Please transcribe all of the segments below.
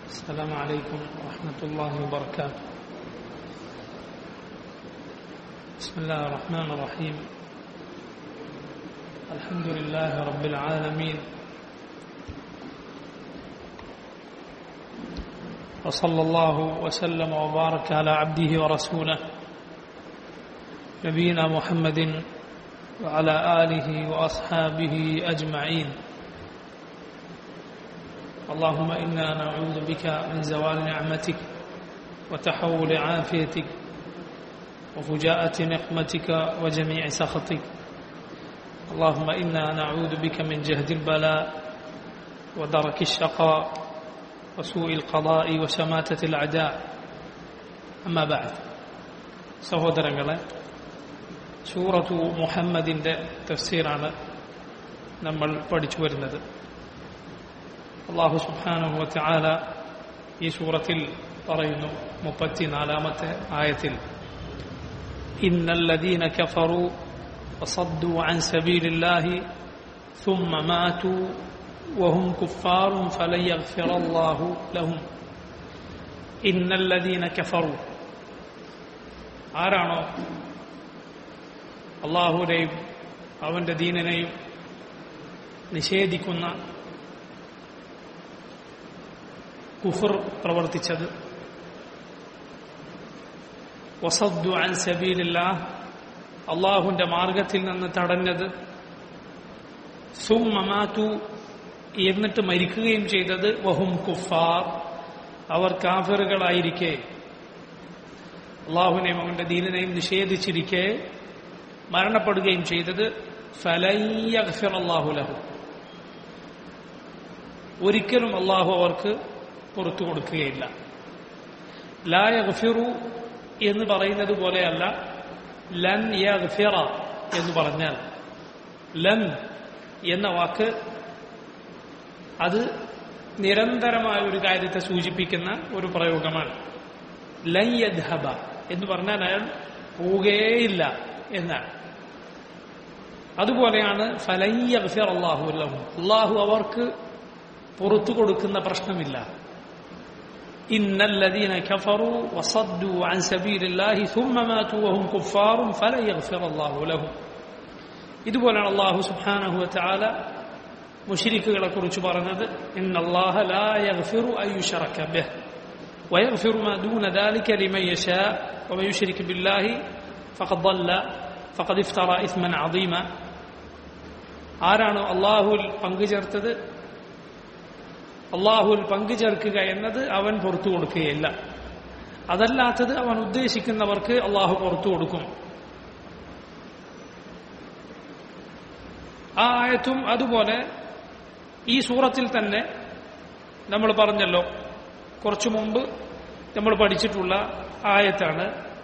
السلام عليكم ورحمة الله وبركاته بسم الله الرحمن الرحيم الحمد لله رب العالمين وصلى الله وسلم وبارك على عبده ورسوله نبينا محمد وعلى آله وأصحابه أجمعين اللهم إنا نعوذ بك من زوال نعمتك وتحول عافيتك وفجاءة نقمتك وجميع سخطك اللهم إنا نعوذ بك من جهد البلاء ودرك الشقاء وسوء القضاء وشماتة الأعداء أما بعد സഹോദരങ്ങളെ സൂറത്തു മുഹമ്മദിൻ്റെ തഫ്സീറാണ് നമ്മൾ പഠിച്ചു വരുന്നത് അള്ളാഹു സുബ്ഹാനഹു വതആല ഈ സൂറത്തിൽ പറയുന്നു മുപ്പത്തിനാലാമത്തെ ആയത്തിൽ ഇന്നല്ലദീന കഫറു وصدوا عن سبيل الله ثم ماتوا وهم كفار فلن يغفر الله لهم إن الذين كفروا ആരാണോ അള്ളാഹുവിനെയും അവന്റെ ദീനനെയും നിഷേധിക്കുന്ന കുഫർ പ്രവർത്തിച്ചത് വസദ്ദു അൻ സബീലില്ല അള്ളാഹുവിന്റെ മാർഗത്തിൽ നിന്ന് തടഞ്ഞത് സുമമാതു എന്നിട്ട് മരിക്കുകയും ചെയ്തത് വഹും കുഫാർ അവർ കാഫറുകളായിരിക്കെ അള്ളാഹുവിനെയും അവന്റെ ദീനിനെയും നിഷേധിച്ചിരിക്കെ മരണപ്പെടുകയും ചെയ്തത് ഫലയ്യഫിർ അള്ളാഹുലഹു ഒരിക്കലും അള്ളാഹു അവർക്ക് പുറത്തു കൊടുക്കുകയില്ല ലാ യഗ്ഫിറു എന്ന് പറയുന്നത് പോലെയല്ല ലൻ യഗ്ഫിറ എന്ന് പറഞ്ഞാൽ ലൻ എന്ന വാക്ക് അത് നിരന്തരമായ ഒരു കാര്യത്തെ സൂചിപ്പിക്കുന്ന ഒരു പ്രയോഗമാണ് ലൻ യദ്ഹബ എന്ന് പറഞ്ഞാൽ അയാൾ പോവുകയില്ല എന്നാണ് അതുപോലെയാണ് ഫലയ്യഗ്ഫിർ അള്ളാഹു അള്ളാഹു അവർക്ക് പുറത്തു കൊടുക്കുന്ന പ്രശ്നമില്ല إن الذين كفروا وصدوا عن سبيل الله ثم ماتوا وهم كفار فلن يغفر الله لهم ഇതുപോലെയാണ് അള്ളാഹു സുബ്ഹാനഹു വതആല മുശ്രിക്കുകളെ കുറിച്ച് പറഞ്ഞത് ഇന്ന അല്ലാഹ ലാ യഗ്ഫിറു അൻ യുശ്റക ബിഹ് ويغفر ما دون ذلك لمن يشاء ومن يشرك بالله فقد ضل فقد افترى اثما عظيما ആരാണോ അള്ളാഹുൽ പങ്കുചേർത്തത് അള്ളാഹുൽ പങ്കുചേർക്കുക എന്നത് അവൻ പുറത്തു കൊടുക്കുകയില്ല അതല്ലാത്തത് അവൻ ഉദ്ദേശിക്കുന്നവർക്ക് അള്ളാഹു പുറത്തു കൊടുക്കും ആ ആയത്തും അതുപോലെ ഈ സൂറത്തിൽ തന്നെ നമ്മൾ പറഞ്ഞല്ലോ കുറച്ചു മുമ്പ് നമ്മൾ പഠിച്ചിട്ടുള്ള ആയത്താണ്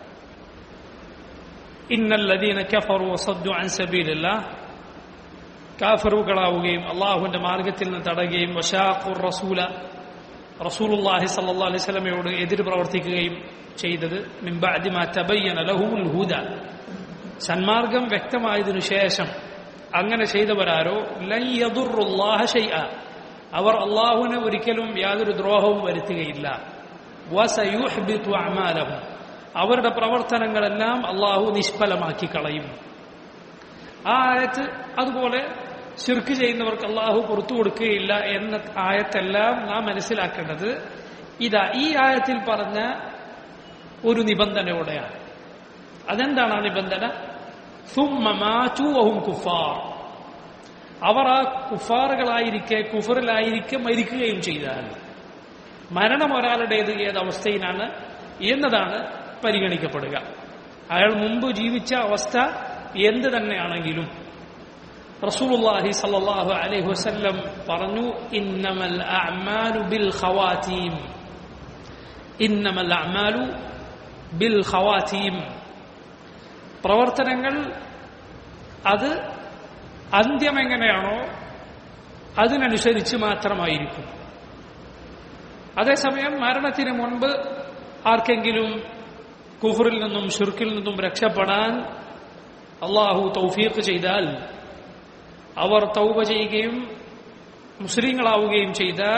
ഇന്നല്ലദീന കഫറു വസദ്ദു അൻ സബീലില്ലാഹ് കാഫറുകളാവുകയും അള്ളാഹുവിന്റെ മാർഗത്തിൽ നിന്ന് തടയുകയും വശാഖുർ റസൂല റസൂലുല്ലാഹി സല്ലല്ലാഹു അലൈഹി വസല്ലമയോട് എതിര് പ്രവർത്തിക്കുകയും ചെയ്തത് മിംബഅദി മാ തബയ്യന ലഹുൽ ഹുദ സന്മാർഗം വ്യക്തമായതിനു ശേഷം അങ്ങനെ ചെയ്തവരാരോ ലൻ യദുറുല്ലാഹ ഷൈഅ അവർ അള്ളാഹുവിന് ഒരിക്കലും യാതൊരു ദ്രോഹവും വരുത്തുകയില്ല വസയുഹ്ബിതു അഅമാലഹും അവരുടെ പ്രവർത്തനങ്ങളെല്ലാം അള്ളാഹു നിഷ്ഫലമാക്കി കളയും ആ ആയത്ത് അതുപോലെ ശിർക്ക് ചെയ്യുന്നവർക്ക് അള്ളാഹു പുറത്തു കൊടുക്കുകയില്ല എന്ന ആയത്തെല്ലാം നാം മനസ്സിലാക്കേണ്ടത് ഇതാ ഈ ആയത്തിൽ പറഞ്ഞ ഒരു നിബന്ധനയോടെയാണ് അതെന്താണ് ആ നിബന്ധന സുമ്മമാറ്റുവഹും കുഫാർ അവർ ആ കുഫാറുകളായിരിക്കെ കുഫറിലായിരിക്കെ മരിക്കുകയും ചെയ്താൽ മരണം ഒരാളുടേത് ഏതവസ്ഥയിലാണ് എന്നതാണ് പരിഗണിക്കപ്പെടുക അയാൾ മുമ്പ് ജീവിച്ച അവസ്ഥ എന്ത് തന്നെയാണെങ്കിലും റസൂലുള്ളാഹി സല്ലല്ലാഹു അലൈഹി വസല്ലം പറഞ്ഞു ഇന്നമൽ അഅമാലു ബിൽ ഖവാതീം ഇന്നമൽ അഅമാലു ബിൽ ഖവാതീം പ്രവർത്തനങ്ങൾ അത് അന്ത്യം എങ്ങനെയാണോ അതിനനുസരിച്ച് മാത്രമായിരിക്കും അതേസമയം മരണത്തിന് മുൻപ് ആർക്കെങ്കിലും കുഫറിൽ നിന്നും ഷുർക്കിൽ നിന്നും രക്ഷപ്പെടാൻ അള്ളാഹു തൗഫീഖ് ചെയ്താൽ അവർ തൗബ ചെയ്യുകയും മുസ്ലിങ്ങളാവുകയും ചെയ്താൽ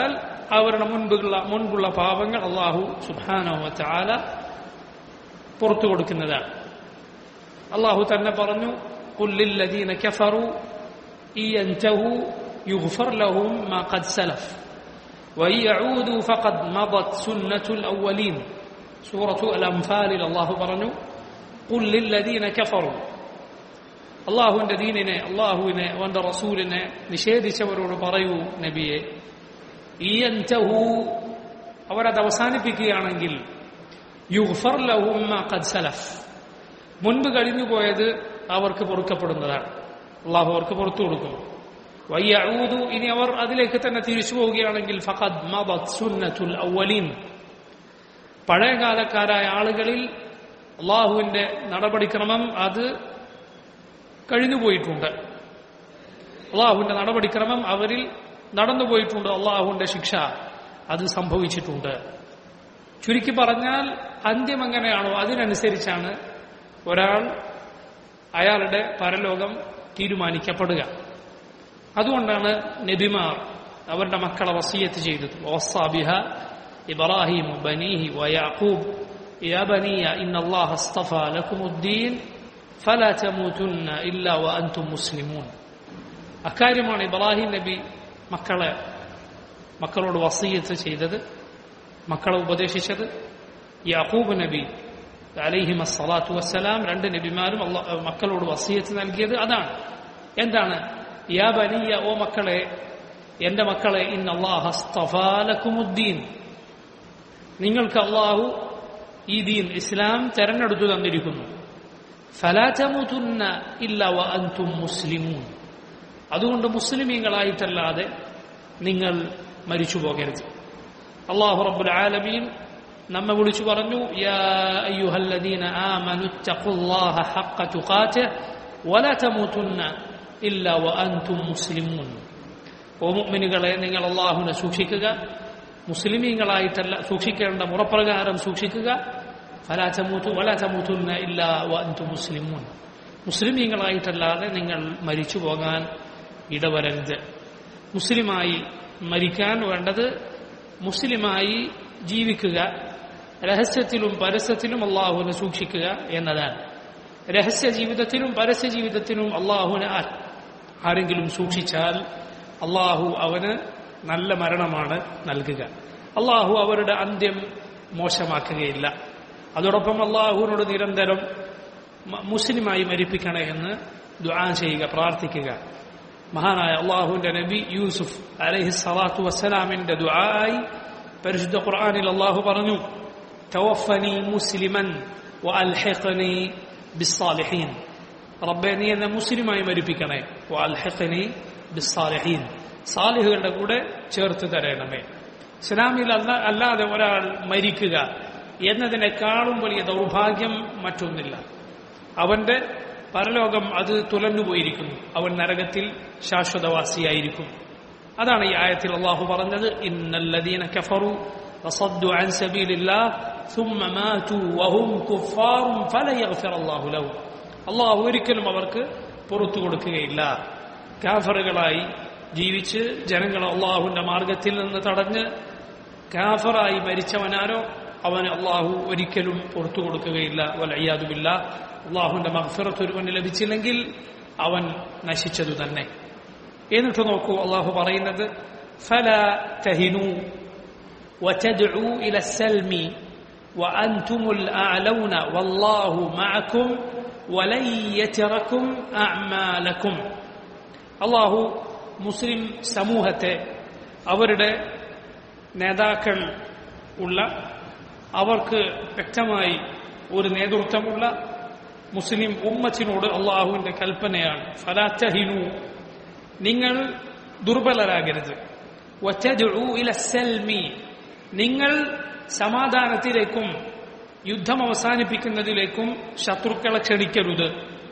അവരുടെ മുൻപുള്ള മുൻപുള്ള പാപങ്ങൾ അള്ളാഹു സുബാനോവത്താല പുറത്തു കൊടുക്കുന്നതാണ് അള്ളാഹു തന്നെ പറഞ്ഞു കുല്ലില്ലദീന കഫറു ഈ ينتهوا يغفر لهم ما قد سلف وإن يعودوا فقد مضت سنة الأولين سورة الأنفال الله പറഞ്ഞു قل للذين كفروا അള്ളാഹുവിന്റെ ദീനിനെ അള്ളാഹുവിനെ അവന്റെ റസൂലിനെ നിഷേധിച്ചവരോട് പറയൂ നബിയെ ഈ അൻതഹു അവരത് അവസാനിപ്പിക്കുകയാണെങ്കിൽ യുഗ്ഫർ ലഹും മാ ഖദ് സലഫ് മുൻപ് കഴിഞ്ഞുപോയത് അവർക്ക് പൊറുക്കപ്പെടുന്നതാണ് അള്ളാഹു അവർക്ക് പുറത്തു കൊടുക്കും വയ്യൂതു ഇനി അവർ അതിലേക്ക് തന്നെ തിരിച്ചു പോവുകയാണെങ്കിൽ ഫഖദ് മദത് സുന്നത്തുൽ അവലീൻ പഴയകാലക്കാരായ ആളുകളിൽ അള്ളാഹുവിന്റെ നടപടിക്രമം അത് കഴിഞ്ഞുപോയിട്ടുണ്ട് അള്ളാഹുവിന്റെ നടപടിക്രമം അവരിൽ നടന്നുപോയിട്ടുണ്ട് അള്ളാഹുവിന്റെ ശിക്ഷ അത് സംഭവിച്ചിട്ടുണ്ട് ചുരുക്കി പറഞ്ഞാൽ അന്ത്യം എങ്ങനെയാണോ അതിനനുസരിച്ചാണ് ഒരാൾ അയാളുടെ പരലോകം തീരുമാനിക്കപ്പെടുക അതുകൊണ്ടാണ് നബിമാർ അവരുടെ മക്കളെ വസീയത്ത് ചെയ്തത് വസാബിഹ ഇബ്രാഹിം ബനീഹി വയാഖൂബ് يا بني إن الله اصطفى لكم الدين فلا تموتن إلا وأنتم مسلمون അക്കാര്യമാണ് ഇബ്രാഹിം നബി മക്കളെ മക്കളോട് വസീയത്ത് ചെയ്തത് മക്കളെ ഉപദേശിച്ചത് യാക്കൂബ് നബി അലൈഹിം അസ്സലാത്തു വസ്സലാം രണ്ട് നബിമാരും മക്കളോട് വസീയത്ത് നൽകിയത് അതാണ് എന്താണ് യാ ബനിയ ഓ മക്കളെ എന്റെ മക്കളെ ഇൻ അള്ളാഹുദ്ദീൻ നിങ്ങൾക്ക് അള്ളാഹു ഈ ദീൻ ഇസ്ലാം തെരഞ്ഞെടുത്തു തന്നിരിക്കുന്നു ഫലാറ്റമുതുന്ന ഇല്ല വ അൻതും മുസ്ലിമൂൻ അതുകൊണ്ട് മുസ്ലിമീങ്ങളായിട്ടല്ലാതെ നിങ്ങൾ മരിച്ചു പോകരുത് അള്ളാഹു റബ്ബുൽ ആലമീൻ നമ്മെ വിളിച്ചു പറഞ്ഞു യാ അയ്യുഹല്ലദീന ആമനു തഖുല്ലാഹ ഹഖ തുഖാതിഹ് വലാ തമൂതുന്ന ഇല്ല വ അൻതും മുസ്ലിമൂൻ ഓ മുഅ്മിനുകളെ നിങ്ങൾ അള്ളാഹുവിനെ സൂക്ഷിക്കുക മുസ്ലിമീങ്ങളായിട്ടല്ല സൂക്ഷിക്കേണ്ട മുറപ്രകാരം സൂക്ഷിക്കുക ഫലാ തമൂതു വലാ തമൂതുന്ന ഇല്ല വ അൻതും മുസ്ലിമൂൻ മുസ്ലിമീങ്ങളായിട്ടല്ലാതെ നിങ്ങൾ മരിച്ചു പോകാൻ ഇടവരരുത് മുസ്ലിമായി മരിക്കാൻ വേണ്ടത് മുസ്ലിമായി ജീവിക്കുക രഹസ്യത്തിലും പരസ്യത്തിലും അള്ളാഹുവിനെ സൂക്ഷിക്കുക എന്നതാണ് രഹസ്യ ജീവിതത്തിലും പരസ്യ ജീവിതത്തിലും അള്ളാഹുവിനെ ആരെങ്കിലും സൂക്ഷിച്ചാൽ അള്ളാഹു അവന് നല്ല മരണമാണ് നൽകുക അള്ളാഹു അവരുടെ അന്ത്യം മോശമാക്കുകയില്ല അതോടൊപ്പം അള്ളാഹുവിനോട് നിരന്തരം മുസ്ലിമായി മരിപ്പിക്കണേ എന്ന് ദുആ ചെയ്യുക പ്രാർത്ഥിക്കുക മഹാനായ അള്ളാഹുവിന്റെ നബി യൂസുഫ് അലൈഹി സ്വലാത്തു വസ്സലാമിന്റെ ദുആയി പരിശുദ്ധ ഖുർആനിൽ അള്ളാഹു പറഞ്ഞു തവഫനി മുസ്ലിമൻ വഅൽഹിഖനി ബിസ്സാലിഹീൻ റബ്ബെ നീ എന്നെ മുസ്ലിമായി മരിപ്പിക്കണേ വഅൽഹിഖനി ബിസ്സാലിഹീൻ സാലിഹുകളുടെ കൂടെ ചേർത്ത് തരണമേ ഇസ്ലാമിൽ അല്ല അല്ലാതെ ഒരാൾ മരിക്കുക എന്നതിനേക്കാളും വലിയ ദൗർഭാഗ്യം മറ്റൊന്നില്ല അവന്റെ പരലോകം അത് തുലഞ്ഞുപോയിരിക്കുന്നു അവൻ നരകത്തിൽ ശാശ്വതവാസിയായിരിക്കും അതാണ് ഈ ആയത്തിൽ അള്ളാഹു പറഞ്ഞത് ഇന്നല്ലദീന കഫറു وصدوا عن سبيل الله ثم ماتوا وهم كفار فلا يغفر الله لهم അള്ളാഹു ഒരിക്കലും അവർക്ക് പുറത്തു കൊടുക്കുകയില്ല കാഫറുകളായി ജീവിച്ച് ജനങ്ങൾ അള്ളാഹുവിന്റെ മാർഗത്തിൽ നിന്ന് തടഞ്ഞ് കാഫറായി മരിച്ചവനാരോ അവന് അള്ളാഹു ഒരിക്കലും പുറത്തു കൊടുക്കുകയില്ല വലയ്യാതുമില്ല അള്ളാഹുവിന്റെ മഹഫിറത്ത് ഒരുവന് ലഭിച്ചില്ലെങ്കിൽ അവൻ നശിച്ചതു തന്നെ എന്നിട്ട് നോക്കൂ അള്ളാഹു പറയുന്നത് ഫല തഹിനു وتدعوا إلى السلم وأنتم الأعلون والله معكم ولن يتركم أعمالكم അള്ളാഹു മുസ്ലിം സമൂഹത്തെ അവരുടെ നേതാക്കൾ ഉള്ള അവർക്ക് വ്യക്തമായി ഒരു നേതൃത്വമുള്ള മുസ്ലിം ഉമ്മത്തിനോട് അള്ളാഹുവിന്റെ കൽപ്പനയാണ് ഫലാറ്റഹിനു നിങ്ങൾ ദുർബലരാകരുത് സൽമി നിങ്ങൾ സമാധാനത്തിലേക്കും യുദ്ധം അവസാനിപ്പിക്കുന്നതിലേക്കും ശത്രുക്കളെ ക്ഷണിക്കരുത്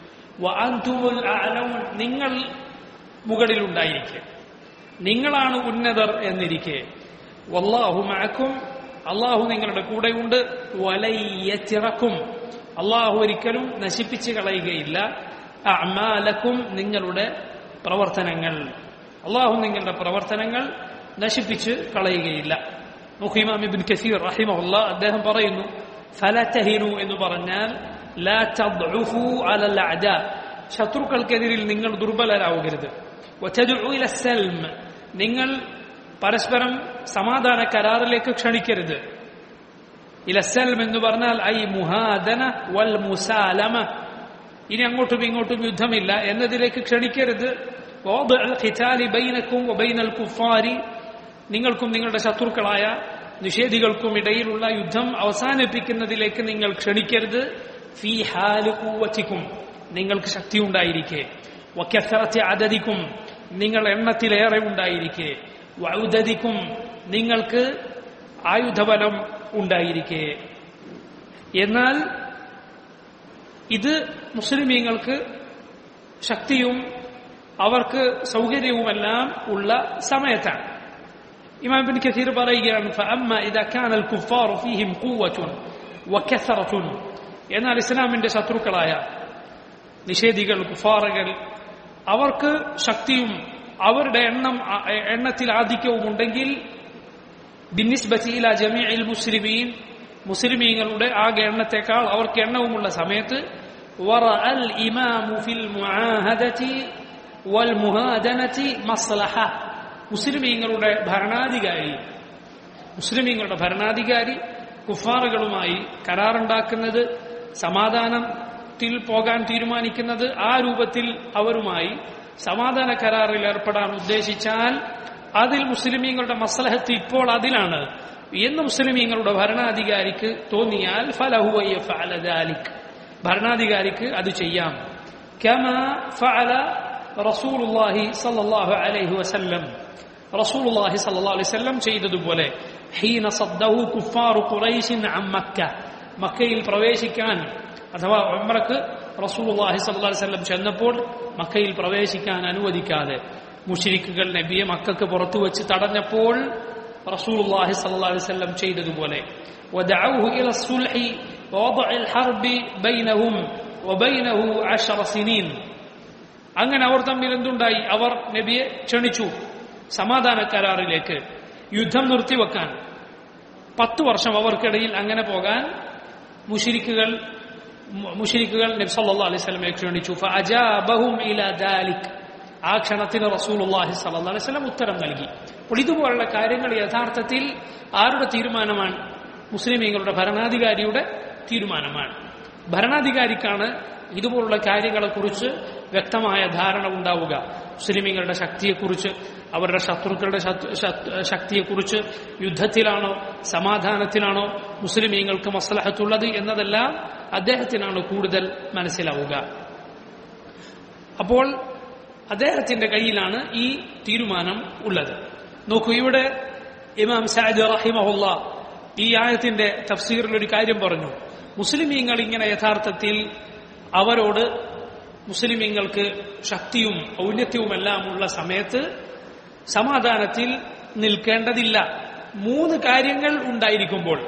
നിങ്ങൾ മുകളിലുണ്ടായിരിക്കെ നിങ്ങളാണ് ഉന്നതർ എന്നിരിക്കെ വല്ലാഹു മഴക്കും അള്ളാഹു നിങ്ങളുടെ കൂടെയുണ്ട് വലയ്യച്ചിറക്കും അള്ളാഹു ഒരിക്കലും നശിപ്പിച്ചു കളയുകയില്ല അമാലക്കും നിങ്ങളുടെ പ്രവർത്തനങ്ങൾ അള്ളാഹു നിങ്ങളുടെ പ്രവർത്തനങ്ങൾ നശിപ്പിച്ച് കളയുകയില്ല നോക്കൂ ഇമാം ഇബിൻ കസീർ റഹിമഹുല്ല അദ്ദേഹം പറയുന്നു ഫലതഹിനു എന്ന് പറഞ്ഞാൽ ലാ തദ്ഉഫു അലൽ അഅദാ ശത്രുക്കൾക്കെതിരിൽ നിങ്ങൾ ദുർബലരാവുകരുത് വതദ്ഉ ഇല സൽം നിങ്ങൾ പരസ്പരം സമാധാന കരാറിലേക്ക് ക്ഷണിക്കരുത് ഇല സൽം എന്ന് പറഞ്ഞാൽ ഐ മുഹാദന വൽ മുസാലമ ഇനി അങ്ങോട്ടും ഇങ്ങോട്ടും യുദ്ധമില്ല എന്നതിലേക്ക് ക്ഷണിക്കരുത് വാദിഅ അൽ ഖിതാലി ബൈനക്കും വബൈനൽ കുഫാരി നിങ്ങൾക്കും നിങ്ങളുടെ ശത്രുക്കളായ നിഷേധികൾക്കും ഇടയിലുള്ള യുദ്ധം അവസാനിപ്പിക്കുന്നതിലേക്ക് നിങ്ങൾ ക്ഷണിക്കരുത് ഫീ ഹാല് കൂവത്തിക്കും നിങ്ങൾക്ക് ശക്തി ഉണ്ടായിരിക്കെ വക്കസറത്തെ അതതിക്കും നിങ്ങൾ എണ്ണത്തിലേറെ ഉണ്ടായിരിക്കെ വൗദതിക്കും നിങ്ങൾക്ക് ആയുധബലം ഉണ്ടായിരിക്കെ എന്നാൽ ഇത് മുസ്ലിമീങ്ങൾക്ക് ശക്തിയും അവർക്ക് സൗകര്യവുമെല്ലാം ഉള്ള സമയത്താണ് ഇമാം ബിൻ കസീർ പറയുകയാണ് فأما إذا كان الكفار فيهم قوة وكثرة എന്നാൽ ഇസ്ലാമിന്റെ ശത്രുക്കളായ നിഷേധികൾ കുഫാറുകൾ അവർക്ക് ശക്തിയും അവരുടെ എണ്ണം എണ്ണത്തിൽ ആധിക്യവും ഉണ്ടെങ്കിൽ ബിന്നിസ്ബത്തിയില ജമീൽ മുസ്ലിമീൻ മുസ്ലിമീങ്ങളുടെ ആകെ എണ്ണത്തെക്കാൾ അവർക്ക് എണ്ണവുമുള്ള സമയത്ത് ورأى الإمام في المعاهدة والمهادنة مصلحة മുസ്ലിമീങ്ങളുടെ ഭരണാധികാരി മുസ്ലിമീങ്ങളുടെ ഭരണാധികാരി കുഫാറുകളുമായി കരാറുണ്ടാക്കുന്നത് സമാധാനത്തിൽ പോകാൻ തീരുമാനിക്കുന്നത് ആ രൂപത്തിൽ അവരുമായി സമാധാന കരാറിൽ ഏർപ്പെടാൻ ഉദ്ദേശിച്ചാൽ അതിൽ മുസ്ലിമീങ്ങളുടെ മസ്ലഹത്ത് ഇപ്പോൾ അതിലാണ് എന്ന് മുസ്ലിമീങ്ങളുടെ ഭരണാധികാരിക്ക് തോന്നിയാൽ ഫലഹുവയ്യ ഫലദാലിക് ഭരണാധികാരിക്ക് അത് ചെയ്യാം كما فعل رسول الله صلى الله عليه وسلم رسول الله صلى الله عليه وسلم ചെയ്തതുപോലെ ഹീന സദ്ദഹു കുഫാറു ഖുറൈശിൻ അൻ മക്ക മക്കയിൽ പ്രവേശിക്കാൻ അഥവാ ഉംറക്ക് റസൂലുള്ളാഹി സ്വല്ലല്ലാഹി അലൈഹി വസല്ലം ചെന്നപ്പോൾ മക്കയിൽ പ്രവേശിക്കാൻ അനുവദിക്കാതെ മുശ്രിക്കുകൾ നബിയെ മക്കൾക്ക് പുറത്തു വെച്ച് തടഞ്ഞപ്പോൾ റസൂലുള്ളാഹി സ്വല്ലല്ലാഹി അലൈഹി വസല്ലം ചെയ്തതുപോലെ ودعوه إلى الصلح ووضع الحرب بينهم وبينه عشر سنين അങ്ങനെ അവർ തമ്മിൽ എന്തുണ്ടായി അവർ നബിയെ ക്ഷണിച്ചു സമാധാന കരാറിലേക്ക് യുദ്ധം നിർത്തിവെക്കാൻ പത്തു വർഷം അവർക്കിടയിൽ അങ്ങനെ പോകാൻ മുഷിരിക്കുകൾ മുഷിരിക്കുകൾ നബി സല്ലല്ലാഹു അലൈഹി വസല്ലമയെ ക്ഷണിച്ചു ഫഅജാബഹും ഇലാ ദാലിക് ആ ക്ഷണത്തിന് റസൂലുള്ളാഹി സ്വല്ലല്ലാഹു അലൈഹി വസല്ലം ഉത്തരം നൽകി അപ്പോൾ ഇതുപോലുള്ള കാര്യങ്ങൾ യഥാർത്ഥത്തിൽ ആരുടെ തീരുമാനമാണ് മുസ്ലിമീങ്ങളുടെ ഭരണാധികാരിയുടെ തീരുമാനമാണ് ഭരണാധികാരിക്കാണ് ഇതുപോലുള്ള കാര്യങ്ങളെക്കുറിച്ച് വ്യക്തമായ ധാരണ ഉണ്ടാവുക മുസ്ലിമീങ്ങളുടെ ശക്തിയെക്കുറിച്ച് അവരുടെ ശത്രുക്കളുടെ ശക്തിയെക്കുറിച്ച് യുദ്ധത്തിലാണോ സമാധാനത്തിലാണോ മുസ്ലിമീങ്ങൾക്ക് മസ്ലഹത്തുള്ളത് എന്നതെല്ലാം അദ്ദേഹത്തിനാണ് കൂടുതൽ മനസ്സിലാവുക അപ്പോൾ അദ്ദേഹത്തിന്റെ കയ്യിലാണ് ഈ തീരുമാനം ഉള്ളത് നോക്കൂ ഇവിടെ ഇമാം സാദ് റഹിമഹുല്ല ഈ ആയത്തിന്റെ തഫ്സീറിൽ ഒരു കാര്യം പറഞ്ഞു മുസ്ലിമീങ്ങൾ ഇങ്ങനെ യഥാർത്ഥത്തിൽ അവരോട് മുസ്ലിമീങ്ങൾക്ക് ശക്തിയും ഔന്നത്യവുമെല്ലാം ഉള്ള സമയത്ത് സമാധാനത്തിൽ നിൽക്കേണ്ടതില്ല മൂന്ന് കാര്യങ്ങൾ ഉണ്ടായിരിക്കുമ്പോൾ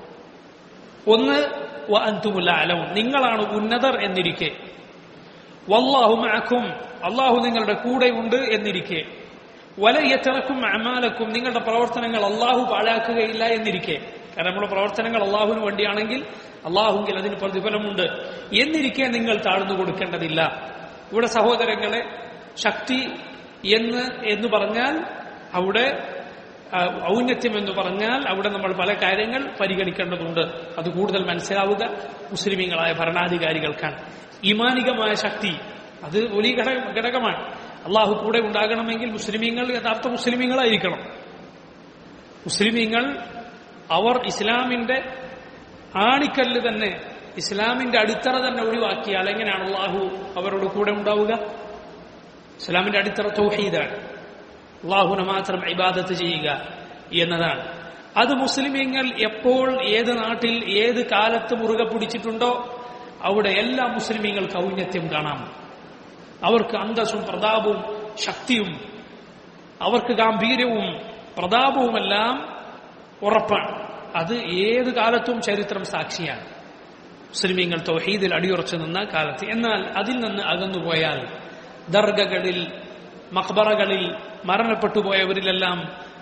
ഒന്ന് അന്തുമുല്ല അലവും നിങ്ങളാണ് ഉന്നതർ എന്നിരിക്കെ വല്ലാഹു മഅക്കും അള്ളാഹു നിങ്ങളുടെ കൂടെയുണ്ട് എന്നിരിക്കെ വലയത്തിറക്കും അമാലക്കും നിങ്ങളുടെ പ്രവർത്തനങ്ങൾ അള്ളാഹു പാഴാക്കുകയില്ല എന്നിരിക്കെ കാരണം നമ്മുടെ പ്രവർത്തനങ്ങൾ അള്ളാഹുവിന് വേണ്ടിയാണെങ്കിൽ അള്ളാഹുങ്കിൽ അതിന് പ്രതിഫലമുണ്ട് എന്നിരിക്കെ നിങ്ങൾ താഴ്ന്നു കൊടുക്കേണ്ടതില്ല ഇവിടെ സഹോദരങ്ങളെ ശക്തി എന്ന് എന്ന് പറഞ്ഞാൽ അവിടെ ഔന്നത്യം എന്ന് പറഞ്ഞാൽ അവിടെ നമ്മൾ പല കാര്യങ്ങൾ പരിഗണിക്കേണ്ടതുണ്ട് അത് കൂടുതൽ മനസ്സിലാവുക മുസ്ലിമീങ്ങളായ ഭരണാധികാരികൾക്കാണ് ഇമാനികമായ ശക്തി അത് വലിയ ഘടക ഘടകമാണ് അള്ളാഹു കൂടെ ഉണ്ടാകണമെങ്കിൽ മുസ്ലിമീങ്ങൾ യഥാർത്ഥ മുസ്ലിമീങ്ങളായിരിക്കണം മുസ്ലിമീങ്ങൾ അവർ ഇസ്ലാമിന്റെ ആണിക്കല്ല് തന്നെ ഇസ്ലാമിന്റെ അടിത്തറ തന്നെ ഒഴിവാക്കിയാൽ എങ്ങനെയാണ് അള്ളാഹു അവരോട് കൂടെ ഉണ്ടാവുക ഇസ്ലാമിന്റെ അടിത്തറ തൗഹീദാണ് അള്ളാഹുനെ മാത്രം ഇബാദത്ത് ചെയ്യുക എന്നതാണ് അത് മുസ്ലിമീങ്ങൾ എപ്പോൾ ഏത് നാട്ടിൽ ഏത് കാലത്ത് മുറുകെ പിടിച്ചിട്ടുണ്ടോ അവിടെ എല്ലാ മുസ്ലിമീങ്ങൾക്ക് ഔന്നത്യം കാണാം അവർക്ക് അന്തസ്സും പ്രതാപവും ശക്തിയും അവർക്ക് ഗാംഭീര്യവും പ്രതാപവുമെല്ലാം ഉറപ്പാണ് അത് ഏത് കാലത്തും ചരിത്രം സാക്ഷിയാണ് മുസ്ലിമീങ്ങൾ തൗഹീദിൽ അടിയുറച്ചു നിന്ന കാലത്ത് എന്നാൽ അതിൽ നിന്ന് അകന്നുപോയാൽ ദർഗകളിൽ മക്ബറകളിൽ മരണപ്പെട്ടുപോയവരിലെല്ലാം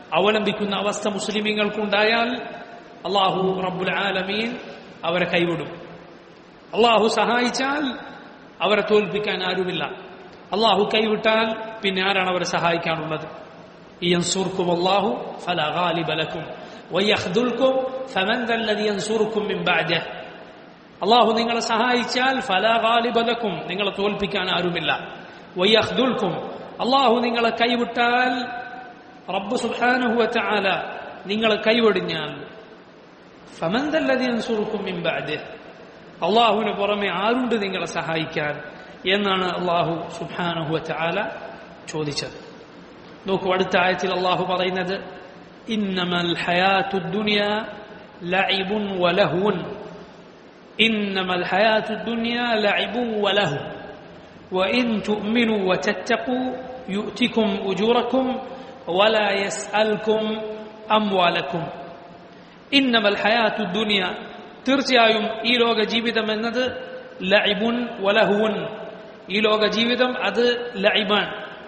അവലംബിക്കുന്ന അവസ്ഥ മുസ്ലിമീങ്ങൾക്കുണ്ടായാൽ അള്ളാഹു റബ്ബുൽ ആലമീൻ അവരെ കൈവിടും അള്ളാഹു സഹായിച്ചാൽ അവരെ തോൽപ്പിക്കാൻ ആരുമില്ല അള്ളാഹു കൈവിട്ടാൽ പിന്നെ ആരാണ് അവരെ സഹായിക്കാനുള്ളത് ينصركم الله فلا غالب لكم ويخذلكم فمن ذا الذي ينصركم من بعده അള്ളാഹു നിങ്ങളെ സഹായിച്ചാൽ ഫലാ ഗാലിബലക്കും നിങ്ങളെ തോൽപ്പിക്കാൻ ആരുമില്ല വയ്യഹ്ദുൽക്കും അള്ളാഹു നിങ്ങളെ കൈവിട്ടാൽ റബ്ബ് സുബ്ഹാനഹു വതആല നിങ്ങളെ കൈവെടിഞ്ഞാൽ ഫമന്തല്ലതിയൻസുറുക്കും മിൻബഅദ് അള്ളാഹുവിന് പുറമെ ആരുണ്ട് നിങ്ങളെ സഹായിക്കാൻ എന്നാണ് അള്ളാഹു സുബ്ഹാനഹു വതആല ചോദിച്ചത് നോക്കൂ അടുത്ത ആയത്തിൽ അള്ളാഹു പറയുന്നത് ഇന്നമൽ ഹയാത്തു ദുനിയ ലഇബുൻ വലഹുൻ إنما الحياة الدنيا لعب ولهو وإن تؤمنوا وتتقوا يؤتكم أجوركم ولا يسألكم أموالكم إنما الحياة الدنيا തീർച്ചയായും ഈ ലോക ജീവിതം എന്നത് ലഇബുൻ വലഹുൻ ഈ ലോക ജീവിതം അത് ലഇബാൻ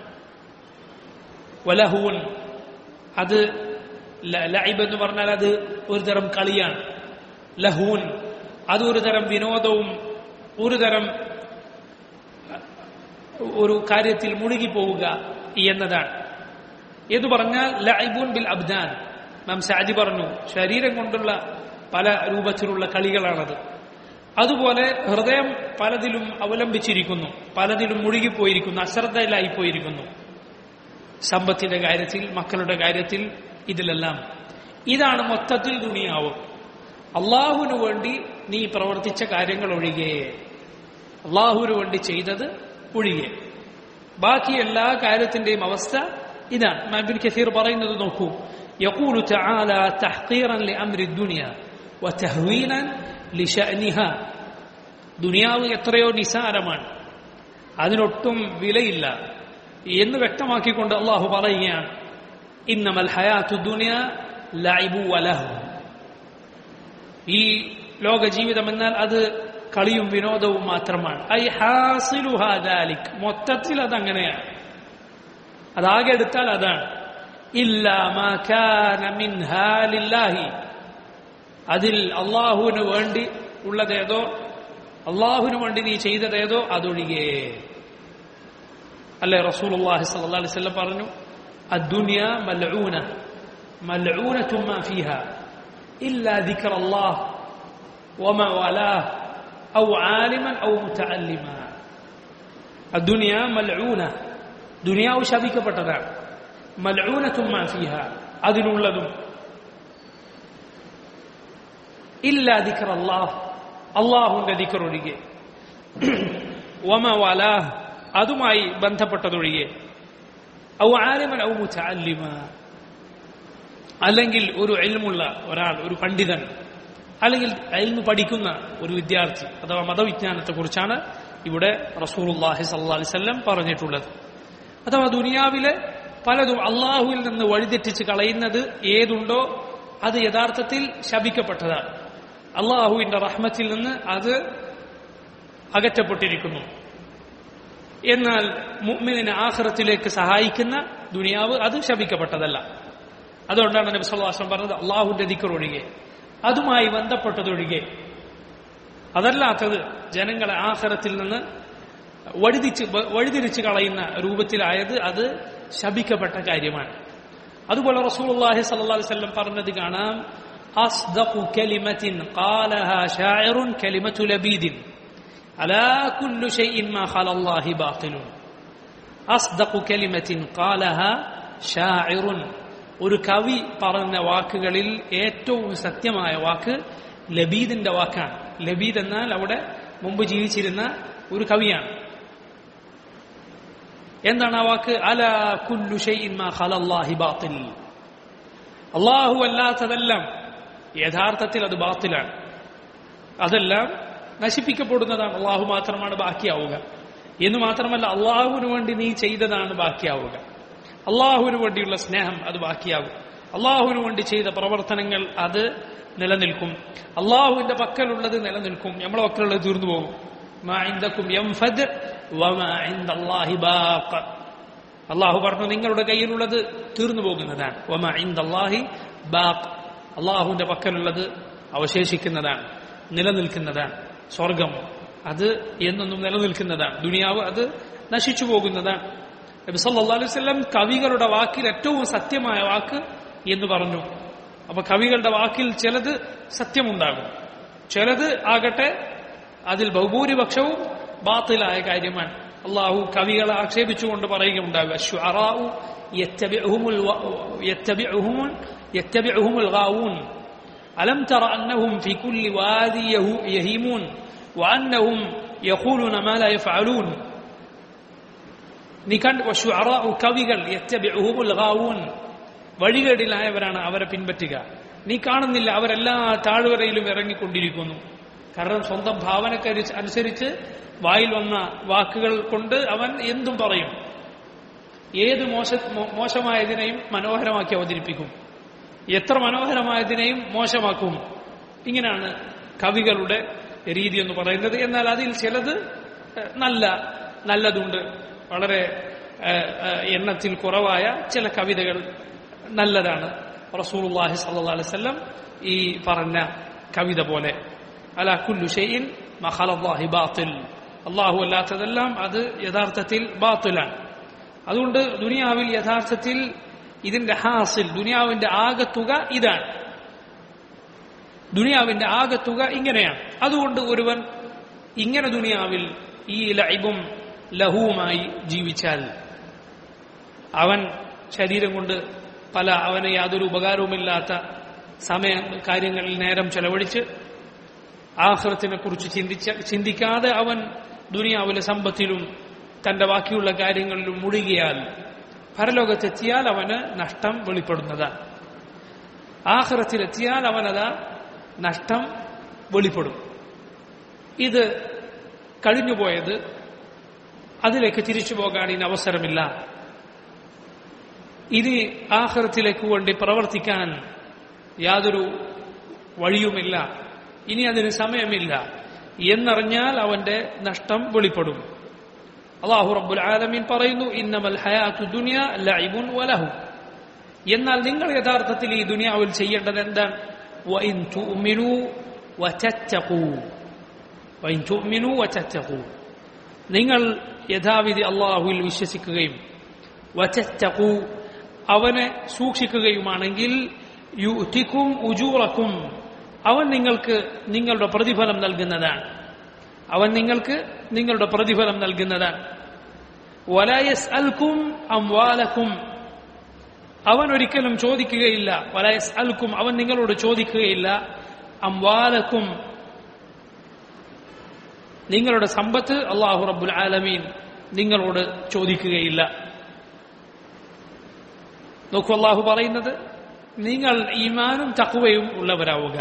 വലഹുൻ അത് ലഇബ് എന്ന് പറഞ്ഞാൽ അത് ഒരു തരം കളിയാണ് ലഹൂൻ അത് ഒരു തരം വിനോദവും ഒരു തരം ഒരു കാര്യത്തിൽ മുഴുകിപ്പോവുക എന്നതാണ് എന്ന് പറഞ്ഞാൽ ലൈബുൻ ബിൽ അബ്ദാൻ നാം സാജി പറഞ്ഞു ശരീരം കൊണ്ടുള്ള പല രൂപത്തിലുള്ള കളികളാണത് അതുപോലെ ഹൃദയം പലതിലും അവലംബിച്ചിരിക്കുന്നു പലതിലും മുഴുകിപ്പോയിരിക്കുന്നു അശ്രദ്ധയിലായിപ്പോയിരിക്കുന്നു സമ്പത്തിന്റെ കാര്യത്തിൽ മക്കളുടെ കാര്യത്തിൽ ഇതിലെല്ലാം ഇതാണ് മൊത്തത്തിൽ ദുനിയാവ് അള്ളാഹുവിനു വേണ്ടി നീ പ്രവർത്തിച്ച കാര്യങ്ങൾ ഒഴികെ അള്ളാഹുവിനു വേണ്ടി ചെയ്തത് ഒഴികെ ബാക്കി എല്ലാ കാര്യത്തിന്റെയും അവസ്ഥ ഇതാണ് മാബിൻ കസീർ പറയുന്നത് നോക്കൂ يقول تعالى تحقيرا لأمر الدنيا وتهوينا لشأنها ദുനിയാവ് എത്രയോ നിസാരമാണ് അതിനൊട്ടും വിലയില്ല എന്ന് വ്യക്തമാക്കിക്കൊണ്ട് അള്ളാഹു പറയുകയാണ് ഇന്നമൽ ഹയാത്തു ദുനിയ ലൈബു വലഹു ഈ ലോക ജീവിതം എന്നാൽ അത് കളിയും വിനോദവും മാത്രമാണ് ഐ ഹാസിലുഹാദാലിക് മൊത്തത്തിൽ അതങ്ങനെയാണ് അതാകെ എടുത്താൽ അതാണ് ഇല്ലാഹി അതിൽ അള്ളാഹുവിന് വേണ്ടി ഉള്ളതേതോ അള്ളാഹുവിന് വേണ്ടി നീ ചെയ്തതേതോ അതൊഴികെ അല്ലെ റസൂൽ അള്ളാഹി സല്ലാ അലൈവല്ലം പറഞ്ഞു അദ്ദുനിയ മൽഊന ملعونة ما فيها إلا ذكر الله وما والاه أو عالما أو متعلما الدنيا ملعونة دنيا شبيكة بتدع ملعونة ما فيها أذن لدم إلا ذكر الله الله ذكر لك وما والاه അതുമായി ബന്ധപ്പെട്ടതൊഴികെ ഔ ആലിമൻ ഔ മുതഅല്ലിമ അല്ലെങ്കിൽ ഒരു എൽമുള്ള ഒരാൾ ഒരു പണ്ഡിതൻ അല്ലെങ്കിൽ എൽമ് പഠിക്കുന്ന ഒരു വിദ്യാർത്ഥി അഥവാ മതവിജ്ഞാനത്തെക്കുറിച്ചാണ് ഇവിടെ റസൂലുല്ലാഹി സല്ലാ അലിസ്ല്ലം പറഞ്ഞിട്ടുള്ളത് അഥവാ ദുനിയാവിലെ പലതും അള്ളാഹുവിൽ നിന്ന് വഴിതെറ്റിച്ച് കളയുന്നത് ഏതുണ്ടോ അത് യഥാർത്ഥത്തിൽ ശപിക്കപ്പെട്ടതാണ് അള്ളാഹുവിന്റെ റഹ്മത്തിൽ നിന്ന് അത് അകറ്റപ്പെട്ടിരിക്കുന്നു എന്നാൽ മുഅ്മിനിനെ ആഖിറത്തിലേക്ക് സഹായിക്കുന്ന ദുനിയാവ് അത് ശപിക്കപ്പെട്ടതല്ല അതുകൊണ്ടാണ് നബി സല്ലല്ലാഹു പറഞ്ഞത് അള്ളാഹുവിന്റെ ദിക്കർ ഒഴികെ അതുമായി ബന്ധപ്പെട്ടതൊഴികെ അതല്ലാത്തത് ജനങ്ങളെ ആഹാരത്തിൽ നിന്ന് വഴിതിച്ച് വഴിതിരിച്ച് കളയുന്ന രൂപത്തിലായത് അത് ശപിക്കപ്പെട്ട കാര്യമാണ് അതുപോലെ റസൂലുള്ളാഹി സ്വല്ലല്ലാഹു അലൈഹി വസല്ലം പറഞ്ഞത് കാണാം أصدق كلمة قالها شاعر كلمة لبيد ألا كل شيء ما خلا الله باطل أصدق كلمة قالها شاعر ഒരു കവി പറഞ്ഞ വാക്കുകളിൽ ഏറ്റവും സത്യമായ വാക്ക് ലബീദിന്റെ വാക്കാണ് ലബീദ് എന്നാൽ അവിടെ മുമ്പ് ജീവിച്ചിരുന്ന ഒരു കവിയാണ് എന്താണ് ആ വാക്ക് അല കുല്ലു ഖലല്ലാഹി ബാത്തിൽ അള്ളാഹു അല്ലാത്തതെല്ലാം യഥാർത്ഥത്തിൽ അത് ബാത്തിലാണ് അതെല്ലാം നശിപ്പിക്കപ്പെടുന്നതാണ് അള്ളാഹു മാത്രമാണ് ബാക്കിയാവുക എന്ന് മാത്രമല്ല അള്ളാഹുവിന് വേണ്ടി നീ ചെയ്തതാണ് ബാക്കിയാവുക അള്ളാഹുവിന് വേണ്ടിയുള്ള സ്നേഹം അത് ബാക്കിയാകും അള്ളാഹുവിന് വേണ്ടി ചെയ്ത പ്രവർത്തനങ്ങൾ അത് നിലനിൽക്കും അള്ളാഹുവിന്റെ പക്കലുള്ളത് നിലനിൽക്കും നമ്മളെ പക്കലുള്ളത് തീർന്നു പോകും അള്ളാഹു പറഞ്ഞു നിങ്ങളുടെ കയ്യിലുള്ളത് തീർന്നു പോകുന്നതാണ് ഒമ ഇന്ദല്ലാഹി ബാഖ് അള്ളാഹുവിന്റെ പക്കലുള്ളത് അവശേഷിക്കുന്നതാണ് നിലനിൽക്കുന്നതാണ് സ്വർഗം അത് എന്നൊന്നും നിലനിൽക്കുന്നതാണ് ദുനിയാവ് അത് നശിച്ചു പോകുന്നതാണ് നബി സല്ലല്ലാഹു അലൈഹി വസല്ലം കവികളുടെ വാക്കിൽ ഏറ്റവും സത്യമായ വാക്ക് എന്ന് പറഞ്ഞു അപ്പൊ കവികളുടെ വാക്കിൽ ചിലത് സത്യമുണ്ടാകും ചിലത് ആകട്ടെ അതിൽ ബഹുഭൂരിപക്ഷവും ബാത്തിലായ കാര്യമാണ് അള്ളാഹു കവികളെ ആക്ഷേപിച്ചുകൊണ്ട് പറയുകയുണ്ടാകുക ശുഅറാഉ യത്തബിഉഹുമുൽ വ- യത്തബിഉഹുമുൽ യത്തബിഉഹുമുൽ ഗാവൂൻ ألم تر أنهم في كل وادي يهو- يهيمون وأنهم يقولون ما لا يفعلون നീ കണ്ട് വശുഅറാഉ കവികൾ യത്തബിഉഹുമുൽ ഗാവൂൻ വഴികേടിലായവരാണ് അവരെ പിൻപറ്റുക നീ കാണുന്നില്ല അവരെല്ലാ താഴ്വരയിലും ഇറങ്ങിക്കൊണ്ടിരിക്കുന്നു കാരണം സ്വന്തം ഭാവനക്ക് അനുസരിച്ച് വായിൽ വന്ന വാക്കുകൾ കൊണ്ട് അവൻ എന്തും പറയും ഏത് മോശ മോ- മോശമായതിനെയും മനോഹരമാക്കി അവതരിപ്പിക്കും എത്ര മനോഹരമായതിനെയും മോശമാക്കും ഇങ്ങനെയാണ് കവികളുടെ രീതി എന്ന് പറയുന്നത് എന്നാൽ അതിൽ ചിലത് ഏഹ്, നല്ല നല്ലതുണ്ട് വളരെ ഏഹ്, ഏഹ്, എണ്ണത്തിൽ കുറവായ ചില കവിതകൾ നല്ലതാണ് റസൂലുള്ളാഹി സ്വല്ലല്ലാഹു അലൈഹി വസല്ലം ഈ പറഞ്ഞ കവിത പോലെ അലാ കുല്ലു ഷൈഇൻ മഖലല്ലാഹി ബാത്തിൽ അള്ളാഹു അല്ലാത്തതെല്ലാം അത് യഥാർത്ഥത്തിൽ ബാത്തിലാണ് അതുകൊണ്ട് ദുനിയാവിൽ യഥാർത്ഥത്തിൽ ഇതിന്റെ ഹാസിൽ ദുനിയാവിന്റെ ആകത്തുക ഇതാണ് ദുനിയാവിന്റെ ആകത്തുക ഇങ്ങനെയാണ് അതുകൊണ്ട് ഒരുവൻ ഇങ്ങനെ ദുനിയാവിൽ ഈ ലൈബും ലഹുവുമായി ജീവിച്ചാൽ അവൻ ശരീരം കൊണ്ട് പല അവന് യാതൊരു ഉപകാരവുമില്ലാത്ത സമയ കാര്യങ്ങളിൽ നേരം ചെലവഴിച്ച് ആഹ്റത്തിനെ കുറിച്ച് ചിന്തിച്ച ചിന്തിക്കാതെ അവൻ ദുനിയാവിലെ സമ്പത്തിലും തന്റെ ബാക്കിയുള്ള കാര്യങ്ങളിലും മുഴുകിയാൽ പരലോകത്തെത്തിയാൽ അവന് നഷ്ടം വെളിപ്പെടുന്നതാണ് ആഹ്റത്തിലെത്തിയാൽ അവനതാ നഷ്ടം വെളിപ്പെടും ഇത് കഴിഞ്ഞുപോയത് അതിലേക്ക് തിരിച്ചു പോകാൻ ഇനി അവസരമില്ല ഇനി ആഹ്റത്തിലേക്ക് വേണ്ടി പ്രവർത്തിക്കാൻ യാതൊരു വഴിയുമില്ല ഇനി അതിന് സമയമില്ല എന്നറിഞ്ഞാൽ അവന്റെ നഷ്ടം വെളിപ്പെടും അള്ളാഹു റബ്ബുൽ ആലമീൻ പറയുന്നു ഇന്നമൽ ഹയാത്തു ദുനിയ ലൈബുൻ വലഹു എന്നാൽ നിങ്ങൾ യഥാർത്ഥത്തിൽ ഈ ദുനിയാവിൽ ചെയ്യേണ്ടത് എന്താണ് വഇൻ തുഅ്മിനു വതത്തഖൂ വഇൻ തുഅ്മിനു വതത്തഖൂ നിങ്ങൾ യഥാവിധി അള്ളാഹുവിൽ വിശ്വസിക്കുകയും വതത്തഖൂ അവനെ സൂക്ഷിക്കുകയുമാണെങ്കിൽ യുഅ്തിക്കും ഉജൂറക്കും അവൻ നിങ്ങൾക്ക് നിങ്ങളുടെ പ്രതിഫലം നൽകുന്നതാണ് അവൻ നിങ്ങൾക്ക് നിങ്ങളുടെ പ്രതിഫലം നൽകുന്നതാണ് വലായസ് അൽക്കും അംവാലക്കും അവൻ ഒരിക്കലും ചോദിക്കുകയില്ല വലായസ് അൽക്കും അവൻ നിങ്ങളോട് ചോദിക്കുകയില്ല അംവാലക്കും നിങ്ങളുടെ സമ്പത്ത് അള്ളാഹു റബ്ബുൽ ആലമീൻ നിങ്ങളോട് ചോദിക്കുകയില്ല നോക്കൂ അള്ളാഹു പറയുന്നത് നിങ്ങൾ ഈമാനും തക്കുവയും ഉള്ളവരാവുക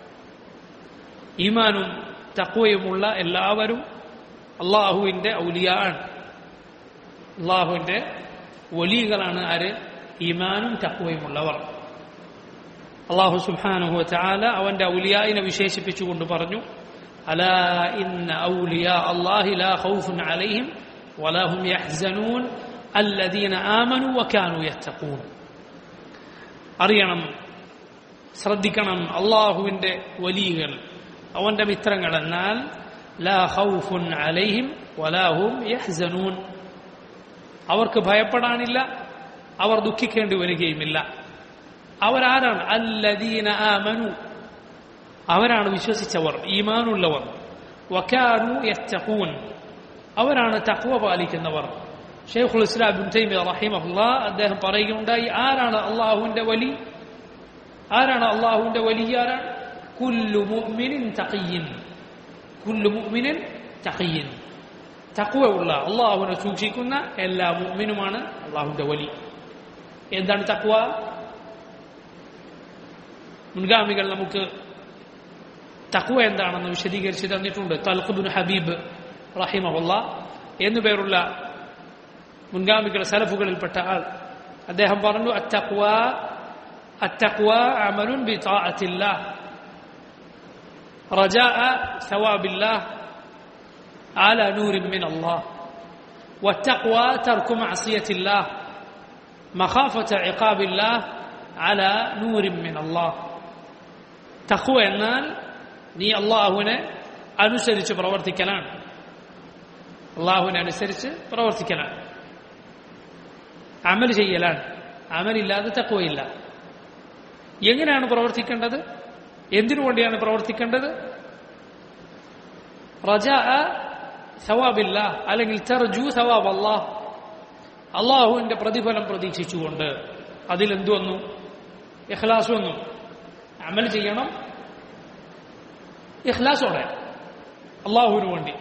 ഈമാനും തക്കുവയുമുള്ള എല്ലാവരും അള്ളാഹുവിന്റെ ഔലിയാണ് അള്ളാഹുവിന്റെ വലിയകളാണ് ആര് ഈമാനും തക്കുവയുമുള്ളവർ അള്ളാഹു സുബാനുഹു ചാല അവന്റെ ഔലിയായിനെ വിശേഷിപ്പിച്ചുകൊണ്ട് പറഞ്ഞു അലാ ഇന്ന ഔലിയാ അല്ലാഹി ലാ ഖൗഫുൻ അലൈഹിം വലാ ഹും യഹ്സനൂൻ അല്ലദീന ആമനു വകാനു യത്തഖൂൻ അറിയണം ശ്രദ്ധിക്കണം അള്ളാഹുവിന്റെ വലിയകൾ അവന്റെ മിത്രങ്ങൾ എന്നാൽ ലാ ഖൗഫുൻ അലൈഹിം വലാ ഹും യഹ്സനൂൻ അവർക്ക് ഭയപ്പെടാനില്ല അവർ ദുഃഖിക്കേണ്ടി വരികയുമില്ല അവരാരാണ് അല്ലദീന ആമനു അവരാണ് വിശ്വസിച്ചവർ ഈമാനുള്ളവർ വക്കാനു യത്തഖൂൻ അവരാണ് തഖ്വ പാലിക്കുന്നവർ ഷെയ്ഖുൽ ഇസ്ലാം ബിൻ തൈമിയ റഹിമഹുല്ലാ അദ്ദേഹം പറയുകയുണ്ടായി ആരാണ് അള്ളാഹുവിന്റെ വലി ആരാണ് അള്ളാഹുവിന്റെ വലിയ ആരാണ് കുല്ലു മുഅ്മിനിൻ തഖിയിൻ കുല്ലു മുഅ്മിനിൻ തഖിയിൻ തഖ്വ ഉള്ള അള്ളാഹുവിനെ സൂക്ഷിക്കുന്ന എല്ലാ മുഅ്മിനുമാണ് അള്ളാഹുവിന്റെ വലി എന്താണ് തഖ്വ മുൻഗാമികൾ നമുക്ക് തഖ്വ എന്താണെന്ന് വിശദീകരിച്ച് തന്നിട്ടുണ്ട് തൽഖുബുൻ ഹബീബ് റഹിമഹുല്ല എന്നുപേരുള്ള മുൻഗാമികൾ സലഫുകളിൽപ്പെട്ട ആൾ അദ്ദേഹം പറഞ്ഞു അത്തഖ്വ അത്തഖ്വ അമലുൻ ബിതാഅത്തില്ലാഹ് رجاء ثواب الله على نور من الله والتقوى ترك معصية الله മഖാഫത്ത ഇഖാബില്ലാ അല നൂരിൻ മിൻ അല്ലാഹ് തഖ്വ എന്നാൽ നീ അള്ളാഹുവിനെ അനുസരിച്ച് പ്രവർത്തിക്കലാണ് അള്ളാഹുവിനെ അനുസരിച്ച് പ്രവർത്തിക്കലാണ് അമൽ ചെയ്യലാണ് അമലില്ലാതെ തക്വയില്ല എങ്ങനെയാണ് പ്രവർത്തിക്കേണ്ടത് എന്തിനു വേണ്ടിയാണ് പ്രവർത്തിക്കേണ്ടത് റജ സവാബില്ല അല്ലെങ്കിൽ തെർജു സവാബ് അള്ളാഹ് അള്ളാഹുവിന്റെ പ്രതിഫലം പ്രതീക്ഷിച്ചുകൊണ്ട് അതിലെന്തു വന്നു ഇഖ്ലാസ് വന്നു അമൽ ചെയ്യണം ഇഖ്ലാസോടെ അള്ളാഹുവിന് വേണ്ടി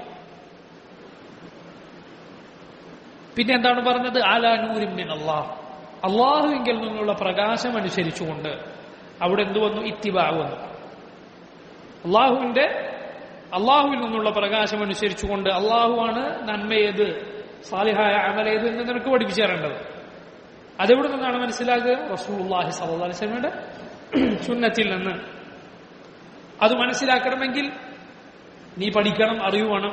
പിന്നെ എന്താണ് പറഞ്ഞത് ആലാ നൂരിമിൻ അള്ളാഹ് അള്ളാഹുവിങ്കിൽ നിന്നുള്ള പ്രകാശം അനുസരിച്ചുകൊണ്ട് അവിടെ എന്തു വന്നു ഇത്തിബാ വന്നു അള്ളാഹുവിന്റെ അള്ളാഹുവിൽ നിന്നുള്ള പ്രകാശം അനുസരിച്ചുകൊണ്ട് അള്ളാഹുവാണ് നന്മയേത് സാലിഹായ അമലേത് എന്ന് നിനക്ക് പഠിപ്പിച്ചു തരേണ്ടത് അതെവിടെ നിന്നാണ് മനസ്സിലാക്കുക റസൂലുള്ളാഹി സല്ലല്ലാഹു അലൈഹി വസല്ലമയുടെ സുന്നത്തിൽ നിന്ന് അത് മനസ്സിലാക്കണമെങ്കിൽ നീ പഠിക്കണം അറിവ് വേണം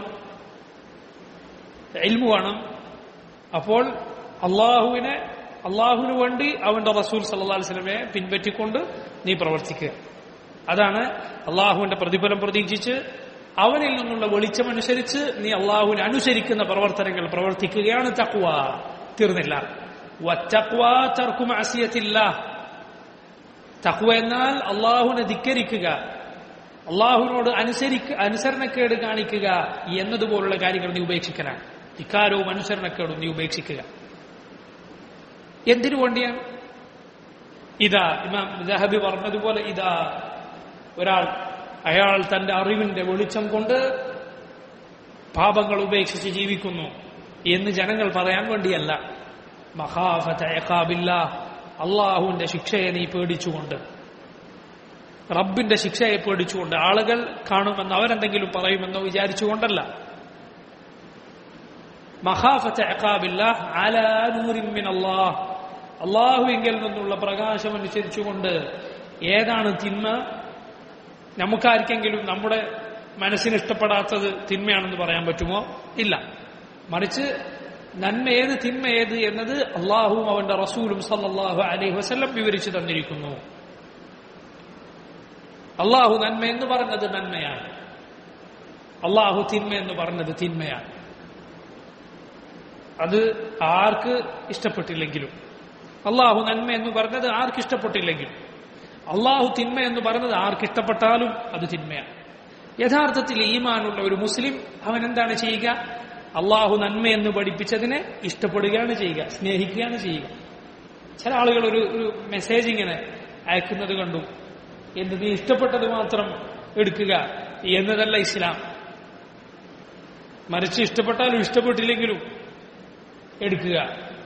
എൽമു വേണം അപ്പോൾ അള്ളാഹുവിനെ അള്ളാഹുവിന് വേണ്ടി അവന്റെ റസൂൽ സല്ലല്ലാഹു അലൈഹി വസല്ലമയെ പിൻപറ്റിക്കൊണ്ട് നീ പ്രവർത്തിക്കുക അതാണ് അള്ളാഹുവിന്റെ പ്രതിഫലം പ്രതീക്ഷിച്ച് അവനിൽ നിന്നുള്ള വെളിച്ചമനുസരിച്ച് നീ അള്ളാഹുവിനെ അനുസരിക്കുന്ന പ്രവർത്തനങ്ങൾ പ്രവർത്തിക്കുകയാണ് തക്വ തീർന്നില്ല വത്തക്വ തർക്കും അസിയത്തില്ല തക്വ എന്നാൽ അള്ളാഹുവിനെ ധിക്കരിക്കുക അള്ളാഹുവിനോട് അനുസരിക്ക അനുസരണക്കേട് കാണിക്കുക എന്നതുപോലുള്ള കാര്യങ്ങൾ നീ ഉപേക്ഷിക്കലാണ് ധിക്കാരവും അനുസരണക്കേടും നീ ഉപേക്ഷിക്കുക എന്തിനു വേണ്ടിയാണ് ഇതാ ഇമാം ജഹബി പറഞ്ഞതുപോലെ ഇതാ ഒരാൾ അയാൾ തന്റെ അറിവിന്റെ വെളിച്ചം കൊണ്ട് പാപങ്ങൾ ഉപേക്ഷിച്ച് ജീവിക്കുന്നു എന്ന് ജനങ്ങൾ പറയാൻ വേണ്ടിയല്ല മഹാഫില്ല അള്ളാഹുവിന്റെ ശിക്ഷയെ നീ പേടിച്ചുകൊണ്ട് റബ്ബിന്റെ ശിക്ഷയെ പേടിച്ചുകൊണ്ട് ആളുകൾ കാണുമെന്ന് അവരെന്തെങ്കിലും പറയുമെന്നോ വിചാരിച്ചുകൊണ്ടല്ല മഹാഫത്ത് അക്കാബില്ല അലാനൂരിമിൻ അള്ളാഹ് അള്ളാഹുവിങ്കിൽ നിന്നുള്ള പ്രകാശം അനുസരിച്ചുകൊണ്ട് ഏതാണ് തിന്മ നമുക്കാർക്കെങ്കിലും നമ്മുടെ മനസ്സിന് ഇഷ്ടപ്പെടാത്തത് തിന്മയാണെന്ന് പറയാൻ പറ്റുമോ ഇല്ല മറിച്ച് നന്മ ഏത് തിന്മ ഏത് എന്നത് അള്ളാഹുവും അവന്റെ റസൂലും സല്ലാഹു അലൈഹി വസ്ല്ലം വിവരിച്ചു തന്നിരിക്കുന്നു അള്ളാഹു നന്മ എന്ന് പറഞ്ഞത് നന്മയാണ് അള്ളാഹു തിന്മ എന്ന് പറഞ്ഞത് തിന്മയാണ് അത് ആർക്ക് ഇഷ്ടപ്പെട്ടില്ലെങ്കിലും അള്ളാഹു നന്മ എന്ന് പറഞ്ഞത് ആർക്ക് ഇഷ്ടപ്പെട്ടില്ലെങ്കിലും അള്ളാഹു തിന്മ എന്ന് പറഞ്ഞത് ആർക്ക് ഇഷ്ടപ്പെട്ടാലും അത് തിന്മയാണ് യഥാർത്ഥത്തിൽ ഈമാനുള്ള ഒരു മുസ്ലിം അവൻ എന്താണ് ചെയ്യുക അള്ളാഹു നന്മ എന്ന് പഠിപ്പിച്ചതിനെ ഇഷ്ടപ്പെടുകയാണ് ചെയ്യുക സ്നേഹിക്കുകയാണ് ചെയ്യുക ചില ആളുകൾ ഒരു ഒരു മെസ്സേജ് ഇങ്ങനെ അയക്കുന്നത് കണ്ടു എന്ത് നീ ഇഷ്ടപ്പെട്ടത് മാത്രം എടുക്കുക എന്നതല്ല ഇസ്ലാം മറിച്ച് ഇഷ്ടപ്പെട്ടാലും ഇഷ്ടപ്പെട്ടില്ലെങ്കിലും എടുക്കുക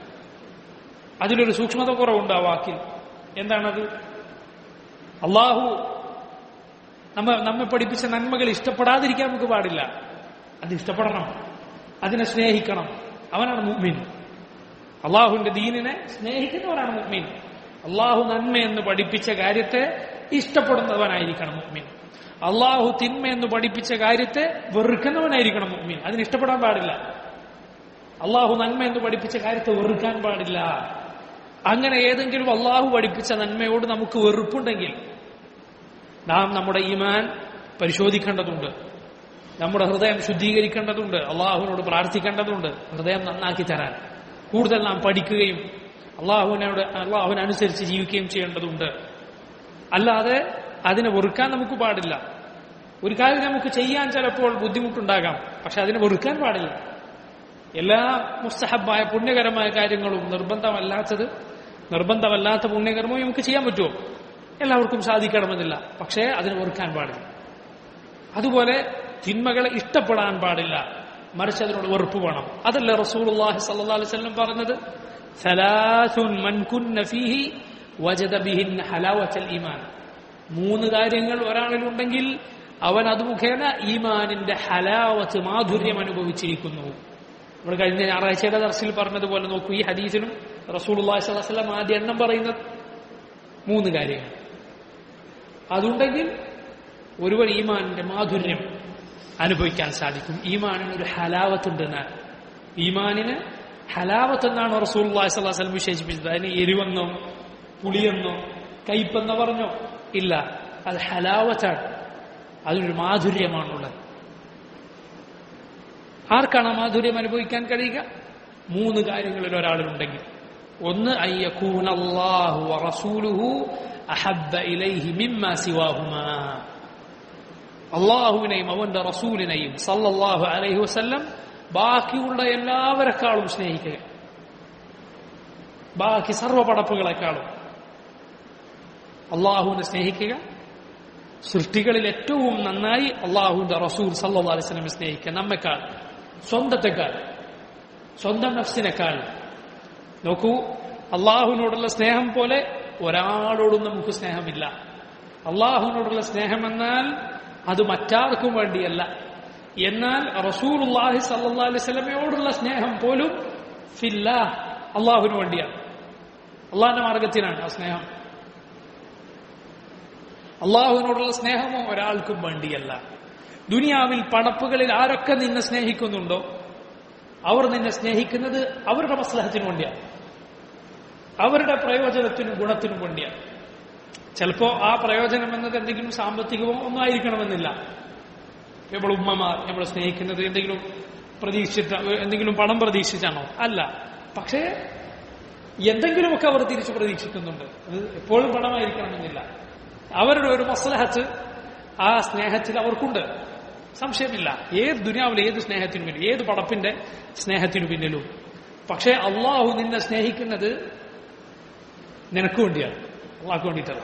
അതിലൊരു സൂക്ഷ്മത കുറവുണ്ട് ആ വാക്കിൽ എന്താണത് അള്ളാഹു നമ്മ നമ്മെ പഠിപ്പിച്ച നന്മകൾ ഇഷ്ടപ്പെടാതിരിക്കാൻ നമുക്ക് പാടില്ല അത് ഇഷ്ടപ്പെടണം അതിനെ സ്നേഹിക്കണം അവനാണ് മുഗ്മീൻ അള്ളാഹുവിന്റെ ദീനിനെ സ്നേഹിക്കുന്നവരാണ് മുഗ്മീൻ അള്ളാഹു നന്മ എന്ന് പഠിപ്പിച്ച കാര്യത്തെ ഇഷ്ടപ്പെടുന്നവനായിരിക്കണം മുഗ്മീൻ അള്ളാഹു തിന്മ എന്ന് പഠിപ്പിച്ച കാര്യത്തെ വെറുക്കുന്നവനായിരിക്കണം മുഗ്മീൻ അതിന് ഇഷ്ടപ്പെടാൻ പാടില്ല അള്ളാഹു നന്മ എന്ന് പഠിപ്പിച്ച കാര്യത്തെ വെറുക്കാൻ പാടില്ല അങ്ങനെ ഏതെങ്കിലും അള്ളാഹു പഠിപ്പിച്ച നന്മയോട് നമുക്ക് വെറുപ്പുണ്ടെങ്കിൽ നാം നമ്മുടെ ഈമാൻ പരിശോധിക്കേണ്ടതുണ്ട് നമ്മുടെ ഹൃദയം ശുദ്ധീകരിക്കേണ്ടതുണ്ട് അള്ളാഹുവിനോട് പ്രാർത്ഥിക്കേണ്ടതുണ്ട് ഹൃദയം നന്നാക്കി തരാൻ കൂടുതൽ നാം പഠിക്കുകയും അള്ളാഹുവിനോട് അള്ളാഹുവിനനുസരിച്ച് ജീവിക്കുകയും ചെയ്യേണ്ടതുണ്ട് അല്ലാതെ അതിനെ വെറുക്കാൻ നമുക്ക് പാടില്ല ഒരു കാര്യം നമുക്ക് ചെയ്യാൻ ചിലപ്പോൾ ബുദ്ധിമുട്ടുണ്ടാകാം പക്ഷെ അതിനെ വെറുക്കാൻ പാടില്ല എല്ലാ മുസ്തഹബായ പുണ്യകരമായ കാര്യങ്ങളും നിർബന്ധമല്ലാത്തത് നിർബന്ധമല്ലാത്ത പുണ്യകർമ്മവും നമുക്ക് ചെയ്യാൻ പറ്റുമോ എല്ലാവർക്കും സാധിക്കണമെന്നില്ല പക്ഷേ അതിന് വെറുക്കാൻ പാടില്ല അതുപോലെ തിന്മകളെ ഇഷ്ടപ്പെടാൻ പാടില്ല മറിച്ച് അതിനോട് വെറുപ്പ് വേണം അതല്ല റസൂലുള്ളാഹി സ്വല്ലല്ലാഹു അലൈഹി വസല്ലം പറഞ്ഞത് സലാസുൻ മൻ കുന്ന ഫീഹി വജദ ബിഹിൻ ഹലാവത്തൽ ഈമാൻ മൂന്ന് കാര്യങ്ങൾ ഒരാളിലുണ്ടെങ്കിൽ അവൻ അത് മുഖേന ഈമാനിന്റെ ഹലാവത്ത് മാധുര്യം അനുഭവിച്ചിരിക്കുന്നു നമ്മൾ കഴിഞ്ഞ ഞായറാഴ്ചയുടെ ദർശിൽ പറഞ്ഞതുപോലെ നോക്കൂ ഈ ഹദീസിലും റസൂലുള്ളാഹി സ്വല്ലല്ലാഹു അലൈഹി വസല്ലം ആദ്യ എണ്ണം പറയുന്നത് മൂന്ന് കാര്യങ്ങൾ അതുണ്ടെങ്കിൽ ഒരുവൻ ഈമാനിന്റെ മാധുര്യം അനുഭവിക്കാൻ സാധിക്കും ഈമാനിന് ഒരു ഹലാവത്തുണ്ടെന്ന് ഈമാനിന് ഹലാവത്ത് എന്നാണ് റസൂൽ വസ്ലം വിശേഷിപ്പിച്ചത് അതിന് എരിവെന്നോ പുളിയെന്നോ കയ്പെന്നോ പറഞ്ഞോ ഇല്ല അത് ഹലാവത്താണ് അതിനൊരു മാധുര്യമാണുള്ളത് ആർക്കാണ് ആ മാധുര്യം അനുഭവിക്കാൻ കഴിയുക മൂന്ന് കാര്യങ്ങളിൽ ഒരാളിലുണ്ടെങ്കിൽ ഒന്ന് അയ്യക്കൂൻ അള്ളാഹു റസൂലുഹു അഹബ്ബ ഇലൈഹി മിമ്മ സിവാഹുമാ അള്ളാഹുവിനെയും അവന്റെ റസൂലിനെയും സല്ലല്ലാഹു അലൈഹി വസല്ലം ബാക്കിയുള്ള എല്ലാവരെക്കാളും സ്നേഹിക്കുക ബാക്കി സർവ്വപടപ്പുകളെക്കാളും അള്ളാഹുവിനെ സ്നേഹിക്കുക സൃഷ്ടികളിൽ ഏറ്റവും നന്നായി അള്ളാഹുവിന്റെ റസൂൽ സല്ലാ അലിസ്ലമെ സ്നേഹിക്കുക നമ്മെക്കാൾ സ്വന്തത്തെക്കാൾ സ്വന്തം നഫ്സിനേക്കാൾ നോക്കൂ അള്ളാഹുവിനോടുള്ള സ്നേഹം പോലെ ഒരാളോടും നമുക്ക് സ്നേഹമില്ല അള്ളാഹുവിനോടുള്ള സ്നേഹമെന്നാൽ അത് മറ്റാർക്കും വേണ്ടിയല്ല എന്നാൽ റസൂലുല്ലാഹി സല്ലാ അലൈഹി സ്വലമയോടുള്ള സ്നേഹം പോലും ഫില്ല അള്ളാഹുവിന് വേണ്ടിയാണ് അള്ളാഹിന്റെ മാർഗത്തിനാണ് ആ സ്നേഹം അള്ളാഹുവിനോടുള്ള സ്നേഹമോ ഒരാൾക്കും വേണ്ടിയല്ല ദുനിയാവിൽ പടപ്പുകളിൽ ആരൊക്കെ നിന്നെ സ്നേഹിക്കുന്നുണ്ടോ അവർ നിന്നെ സ്നേഹിക്കുന്നത് അവരുടെ മസ്ലഹത്തിനു വേണ്ടിയാണ് അവരുടെ പ്രയോജനത്തിനും ഗുണത്തിനും വേണ്ടിയാണ് ചിലപ്പോ ആ പ്രയോജനം എന്നത് എന്തെങ്കിലും സാമ്പത്തികമോ ഒന്നും ആയിരിക്കണമെന്നില്ല നമ്മൾ ഉമ്മമാർ നമ്മൾ സ്നേഹിക്കുന്നത് എന്തെങ്കിലും പ്രതീക്ഷിച്ചിട്ട് എന്തെങ്കിലും പണം പ്രതീക്ഷിച്ചാണോ അല്ല പക്ഷേ എന്തെങ്കിലുമൊക്കെ അവർ തിരിച്ചു പ്രതീക്ഷിക്കുന്നുണ്ട് അത് എപ്പോഴും പണമായിരിക്കണമെന്നില്ല അവരുടെ ഒരു മസ്ലഹത്ത് ആ സ്നേഹത്തിൽ അവർക്കുണ്ട് സംശയമില്ല ഏത് ദുനിയാവിലെ ഏത് സ്നേഹത്തിനു പിന്നിൽ ഏത് പടപ്പിന്റെ സ്നേഹത്തിനു പിന്നിലും പക്ഷേ അള്ളാഹു നിന്നെ സ്നേഹിക്കുന്നത് നിനക്ക് വേണ്ടിയാണ് അള്ളാഹ്ക്ക് വേണ്ടിയിട്ടല്ല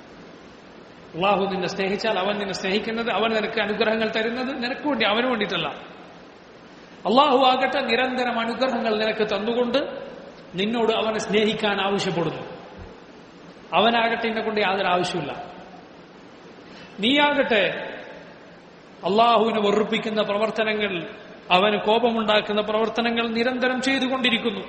അള്ളാഹു നിന്നെ സ്നേഹിച്ചാൽ അവൻ നിന്നെ സ്നേഹിക്കുന്നത് അവൻ നിനക്ക് അനുഗ്രഹങ്ങൾ തരുന്നത് നിനക്ക് വേണ്ടി അവന് വേണ്ടിയിട്ടല്ല അള്ളാഹു ആകട്ടെ നിരന്തരം അനുഗ്രഹങ്ങൾ നിനക്ക് തന്നുകൊണ്ട് നിന്നോട് അവനെ സ്നേഹിക്കാൻ ആവശ്യപ്പെടുന്നു അവനാകട്ടെ എന്നെ കൊണ്ട് യാതൊരു ആവശ്യമില്ല നീയാകട്ടെ അള്ളാഹുവിനെ വെറുപ്പിക്കുന്ന പ്രവർത്തനങ്ങൾ അവന് കോപമുണ്ടാക്കുന്ന പ്രവർത്തനങ്ങൾ നിരന്തരം ചെയ്തുകൊണ്ടിരിക്കുന്നു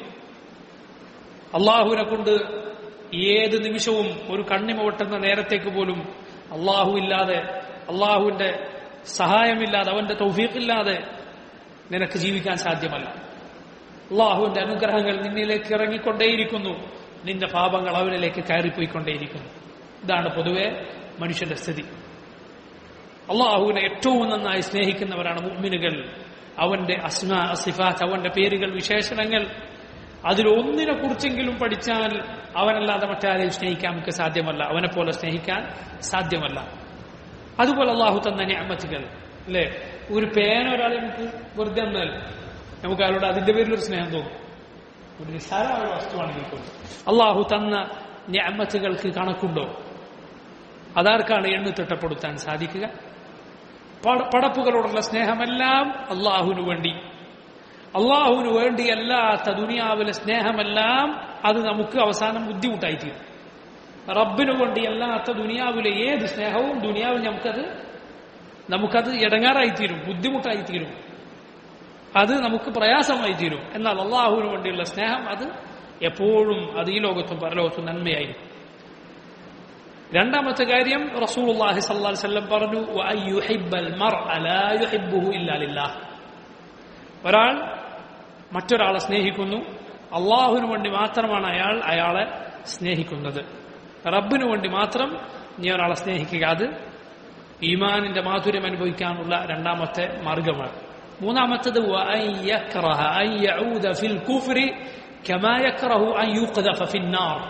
അള്ളാഹുവിനെ കൊണ്ട് ഏത് നിമിഷവും ഒരു കണ്ണിമ വെട്ടുന്ന നേരത്തേക്ക് പോലും അള്ളാഹു ഇല്ലാതെ അള്ളാഹുവിന്റെ സഹായമില്ലാതെ അവന്റെ തൗഫീഖില്ലാതെ നിനക്ക് ജീവിക്കാൻ സാധ്യമല്ല അള്ളാഹുവിന്റെ അനുഗ്രഹങ്ങൾ നിന്നിലേക്ക് ഇറങ്ങിക്കൊണ്ടേയിരിക്കുന്നു നിന്റെ പാപങ്ങൾ അവനിലേക്ക് കയറിപ്പോയിക്കൊണ്ടേയിരിക്കുന്നു ഇതാണ് പൊതുവെ മനുഷ്യന്റെ സ്ഥിതി അള്ളാഹുവിനെ ഏറ്റവും നന്നായി സ്നേഹിക്കുന്നവരാണ് മുഅ്മിനുകൾ അവന്റെ അസ്മ അസിഫാത്ത് അവന്റെ പേരുകൾ വിശേഷണങ്ങൾ അതിലൊന്നിനെ കുറിച്ചെങ്കിലും പഠിച്ചാൽ അവനല്ലാതെ മറ്റാരെയും സ്നേഹിക്കാൻ നമുക്ക് സാധ്യമല്ല അവനെ പോലെ സ്നേഹിക്കാൻ സാധ്യമല്ല അതുപോലെ അള്ളാഹു തന്ന ഞാമത്തുകൾ അല്ലേ ഒരു പേന ഒരാളെ നമുക്ക് വെറുതെ എന്നാൽ നമുക്ക് അയാളോട് അതിന്റെ പേരിൽ ഒരു സ്നേഹം തോന്നും ഒരു നിസ്സാരമായ ഒരു വസ്തുവാണെങ്കിൽ പോലും അള്ളാഹു തന്ന ഞാമത്തുകൾക്ക് കണക്കുണ്ടോ അതാർക്കാണ് എണ്ണു തിട്ടപ്പെടുത്താൻ സാധിക്കുക പടപ്പുകളോടുള്ള സ്നേഹമെല്ലാം അള്ളാഹുവിനു വേണ്ടി അള്ളാഹുവിന് വേണ്ടിയല്ലാത്ത ദുനിയാവിലെ സ്നേഹമെല്ലാം അത് നമുക്ക് അവസാനം ബുദ്ധിമുട്ടായിത്തീരും റബ്ബിനു വേണ്ടിയല്ലാത്ത ദുനിയാവിലെ ഏത് സ്നേഹവും ദുനിയാവിൽ നമുക്കത് നമുക്കത് ഇടങ്ങാറായിത്തീരും ബുദ്ധിമുട്ടായിത്തീരും അത് നമുക്ക് പ്രയാസമായി തീരും എന്നാൽ അള്ളാഹുവിന് വേണ്ടിയുള്ള സ്നേഹം അത് എപ്പോഴും അത് ഈ ലോകത്തും പരലോകത്തും നന്മയായിരിക്കും രണ്ടാമത്തെ കാര്യം റസൂലുള്ളാഹി സ്വല്ലല്ലാഹി അലൈഹി വസല്ലം പറഞ്ഞു വഅയ്യുഹിബ്ബൽ മർഅ ലാ യുഹിബ്ബുഹു ഇല്ലാ ലില്ലാഹ് ഒരാൾ മറ്റൊരാളെ സ്നേഹിക്കുന്നു അള്ളാഹുവിന് വേണ്ടി മാത്രമാണ് അയാൾ അയാളെ സ്നേഹിക്കുന്നത് റബ്ബിനു വേണ്ടി മാത്രം നീ ഒരാളെ സ്നേഹിക്കുക അത് ഈമാനിന്റെ മാധുര്യം അനുഭവിക്കാനുള്ള രണ്ടാമത്തെ മാർഗമാണ് മൂന്നാമത്തത് വഅൻ യക്റഹ അൻ യഊദ ഫിൽ കുഫ്രി കമാ യക്റഹു അൻ യുഖ്ദഫ ഫിന്നാർ